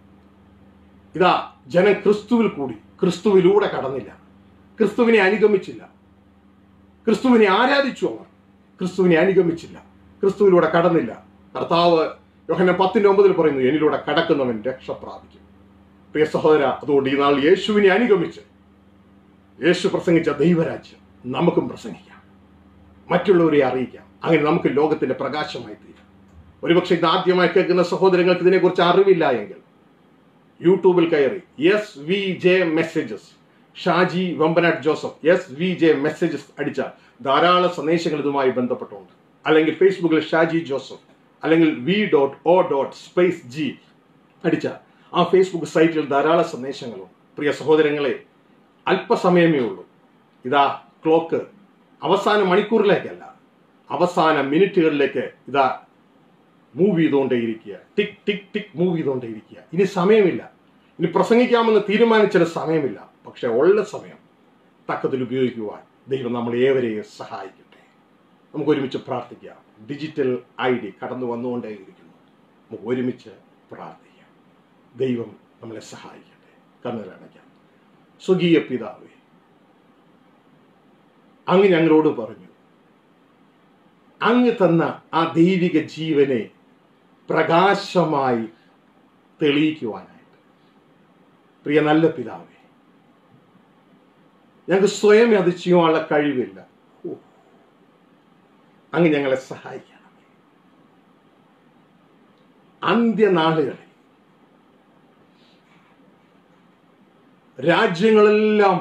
ഇതാ ജനം ക്രിസ്തുവിൽ കൂടി ക്രിസ്തുവിലൂടെ കടന്നില്ല ക്രിസ്തുവിനെ അനുഗമിച്ചില്ല ക്രിസ്തുവിനെ ആരാധിച്ചു അവർ ക്രിസ്തുവിനെ അനുഗമിച്ചില്ല ക്രിസ്തുവിലൂടെ കടന്നില്ല കർത്താവ് യോഹന പത്തിന്റെ ഒമ്പതിൽ പറയുന്നു എന്നിലൂടെ കടക്കുന്നവൻ രക്ഷ പ്രാപിക്കും പ്രിയ സഹോദര അതുകൊണ്ട് ഈ നാൾ യേശുവിനെ അനുഗമിച്ച് യേശു പ്രസംഗിച്ച ദൈവരാജ്യം നമുക്കും പ്രസംഗിക്കാം മറ്റുള്ളവരെ അറിയിക്കാം അങ്ങനെ നമുക്ക് ലോകത്തിന്റെ പ്രകാശമായി തീരാം ഒരുപക്ഷെ ഇത് ആദ്യമായി കേൾക്കുന്ന സഹോദരങ്ങൾക്ക് ഇതിനെക്കുറിച്ച് അറിവില്ല എങ്കിൽ യൂട്യൂബിൽ കയറി S V J messages Shaji Vembanad Joseph S V J messages അടിച്ചാൽ ധാരാളം സന്ദേശങ്ങൾ ഇതുമായി ബന്ധപ്പെട്ടുണ്ട് അല്ലെങ്കിൽ ഫേസ്ബുക്കിൽ ഷാജി ജോസഫ് അല്ലെങ്കിൽ V dot O dot space G അടിച്ചാൽ ആ ഫേസ്ബുക്ക് സൈറ്റിൽ ധാരാളം സന്ദേശങ്ങളും പ്രിയ സഹോദരങ്ങളെ അല്പസമയമേ ഉള്ളൂ ഇതാ ക്ലോക്ക് അവസാന മണിക്കൂറിലേക്കല്ല അവസാന മിനിറ്റുകളിലേക്ക് ഇതാ മൂവ് ചെയ്തുകൊണ്ടേയിരിക്കുക ടിക് ടിക് ടിക് മൂവ് ചെയ്തുകൊണ്ടേയിരിക്കുക ഇനി സമയമില്ല ഇനി പ്രസംഗിക്കാമെന്ന് തീരുമാനിച്ചിട്ട് സമയമില്ല പക്ഷെ ഉള്ള സമയം തക്കത്തിൽ ഉപയോഗിക്കുവാൻ ദൈവം നമ്മൾ ഏവരെയും സഹായിക്കട്ടെ നമുക്ക് ഒരുമിച്ച് പ്രാർത്ഥിക്കാം ഡിജിറ്റൽ ഐ ഡി കടന്നു വന്നുകൊണ്ടേയിരിക്കുന്നു നമുക്ക് ഒരുമിച്ച് പ്രാർത്ഥിക്കാം ദൈവം നമ്മളെ സഹായിക്കട്ടെ കണ്ണുകളടയ്ക്കാം സ്വകീയ പിതാവേ അങ്ങ് ഞങ്ങളോട് പറഞ്ഞു അങ്ങ് തന്ന ആ ദൈവിക ജീവനെ പ്രകാശമായി തെളിയിക്കുവാനായിട്ട് പ്രിയ നല്ല പിതാവേ ഞങ്ങൾക്ക് സ്വയം അത് ചെയ്യുവാനുള്ള കഴിവില്ല ഓ, അങ്ങ് ഞങ്ങളെ സഹായിക്കണം അന്ത്യനാളുകളിൽ രാജ്യങ്ങളെല്ലാം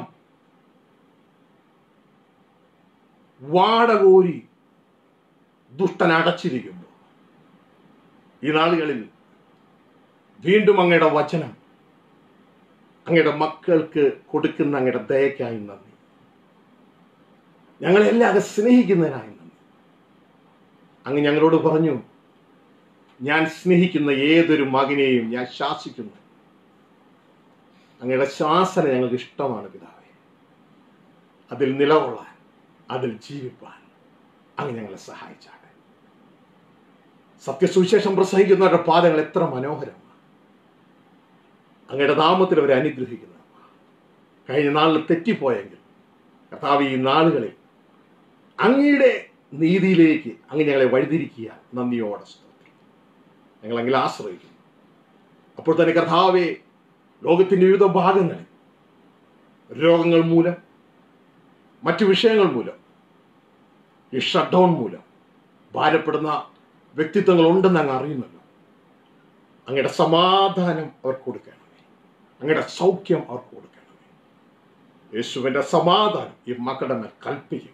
വാടകോരി ദുഷ്ടൻ അടച്ചിരിക്കുന്നു ഈ നാളുകളിൽ വീണ്ടും അങ്ങയുടെ വചനം അങ്ങയുടെ മക്കൾക്ക് കൊടുക്കുന്ന അങ്ങയുടെ ദയക്കായി നന്ദി ഞങ്ങളെല്ലാം സ്നേഹിക്കുന്നതിനായി നന്ദി അങ്ങ് ഞങ്ങളോട് പറഞ്ഞു ഞാൻ സ്നേഹിക്കുന്ന ഏതൊരു മകനെയും ഞാൻ ശാസിക്കുന്നു അങ്ങയുടെ ശാസന ഞങ്ങൾക്ക് ഇഷ്ടമാണ് പിതാവേ അതിൽ നിലകൊള്ളാൻ അതിൽ ജീവിപ്പാൻ അങ്ങ് ഞങ്ങളെ സഹായിച്ചാട്ടെ സത്യസുവിശേഷം പ്രസംഗിക്കുന്നവരുടെ പാദങ്ങൾ എത്ര മനോഹരമാണ് അങ്ങയുടെ നാമത്തിൽ അവരെ അനുഗ്രഹിക്കുന്നു കഴിഞ്ഞ നാളിൽ തെറ്റിപ്പോയെങ്കിൽ കർത്താവ് ഈ നാളുകളിൽ അങ്ങയുടെ നീതിയിലേക്ക് അങ്ങ് ഞങ്ങളെ വഴിതിരിക്കുക നന്ദിയോടെ സ്തോത്രം ഞങ്ങൾ അങ്ങനെ ആശ്രയിക്കുന്നു അപ്പോൾ തന്നെ കർത്താവെ ലോകത്തിന്റെ വിവിധ ഭാഗങ്ങളിൽ രോഗങ്ങൾ മൂലം മറ്റു വിഷയങ്ങൾ മൂലം ഈ ഷട്ട് ഡൗൺ മൂലം ഭാരപ്പെടുന്ന വ്യക്തിത്വങ്ങൾ ഉണ്ടെന്ന് അങ്ങ് അറിയുന്നല്ലോ അങ്ങയുടെ സമാധാനം അവർക്ക് കൊടുക്കണമേ അങ്ങയുടെ സൗഖ്യം അവർക്ക് കൊടുക്കണമേ യേശുവിന്റെ സമാധാനം ഈ മക്കളുടെ മേൽ കൽപ്പിക്കുകയാണ്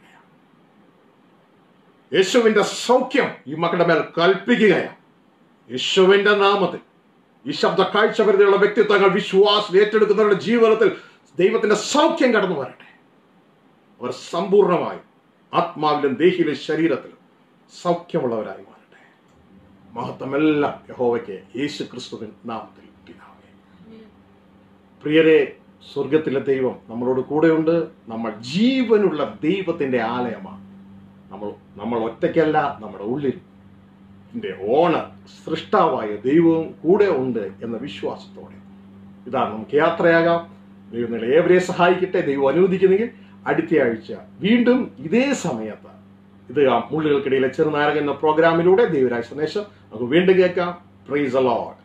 യേശുവിന്റെ സൗഖ്യം ഈ മക്കളുടെ മേൽ കൽപ്പിക്കുകയാണ് യേശുവിന്റെ നാമത്തിൽ ഈ ശബ്ദ കാഴ്ചപരിധിയുള്ള വ്യക്തിത്വങ്ങൾ വിശ്വാസം ഏറ്റെടുക്കുന്നവരുടെ ജീവിതത്തിൽ ദൈവത്തിന്റെ സൗഖ്യം കടന്നു വരട്ടെ അവർ സമ്പൂർണമായും ആത്മാവിലും ദേഹിയിലും ശരീരത്തിലും സൗഖ്യമുള്ളവരായി മാറട്ടെ മഹത്വമെല്ലാം യഹോവയ്ക്ക് യേശു ക്രിസ്തുവിൻ നാമത്തിൽ പിതാവേ പ്രിയരെ സ്വർഗത്തിലെ ദൈവം നമ്മളോട് കൂടെയുണ്ട് നമ്മൾ ജീവനുള്ള ദൈവത്തിന്റെ ആലയമാണ് നമ്മൾ നമ്മൾ ഒറ്റയ്ക്കല്ല നമ്മുടെ ഉള്ളിൽ എൻ്റെ ഓണർ സൃഷ്ടാവായ ദൈവവും കൂടെ ഉണ്ട് എന്ന വിശ്വാസത്തോടെ ഇതാണ് നമുക്ക് യാത്രയാകാം ദൈവം നിങ്ങളെ ഏവരെ സഹായിക്കട്ടെ ദൈവം അനുവദിക്കുന്നെങ്കിൽ അടുത്ത ആഴ്ച വീണ്ടും ഇതേ സമയത്ത് ഇത് ആ മുള്ളുകൾക്കിടയിലെ ചെറുനാരക എന്ന പ്രോഗ്രാമിലൂടെ ദൈവരാജ് സന്ദേശം നമുക്ക് വീണ്ടും കേൾക്കാം പ്രൈസ് അലോട്ട്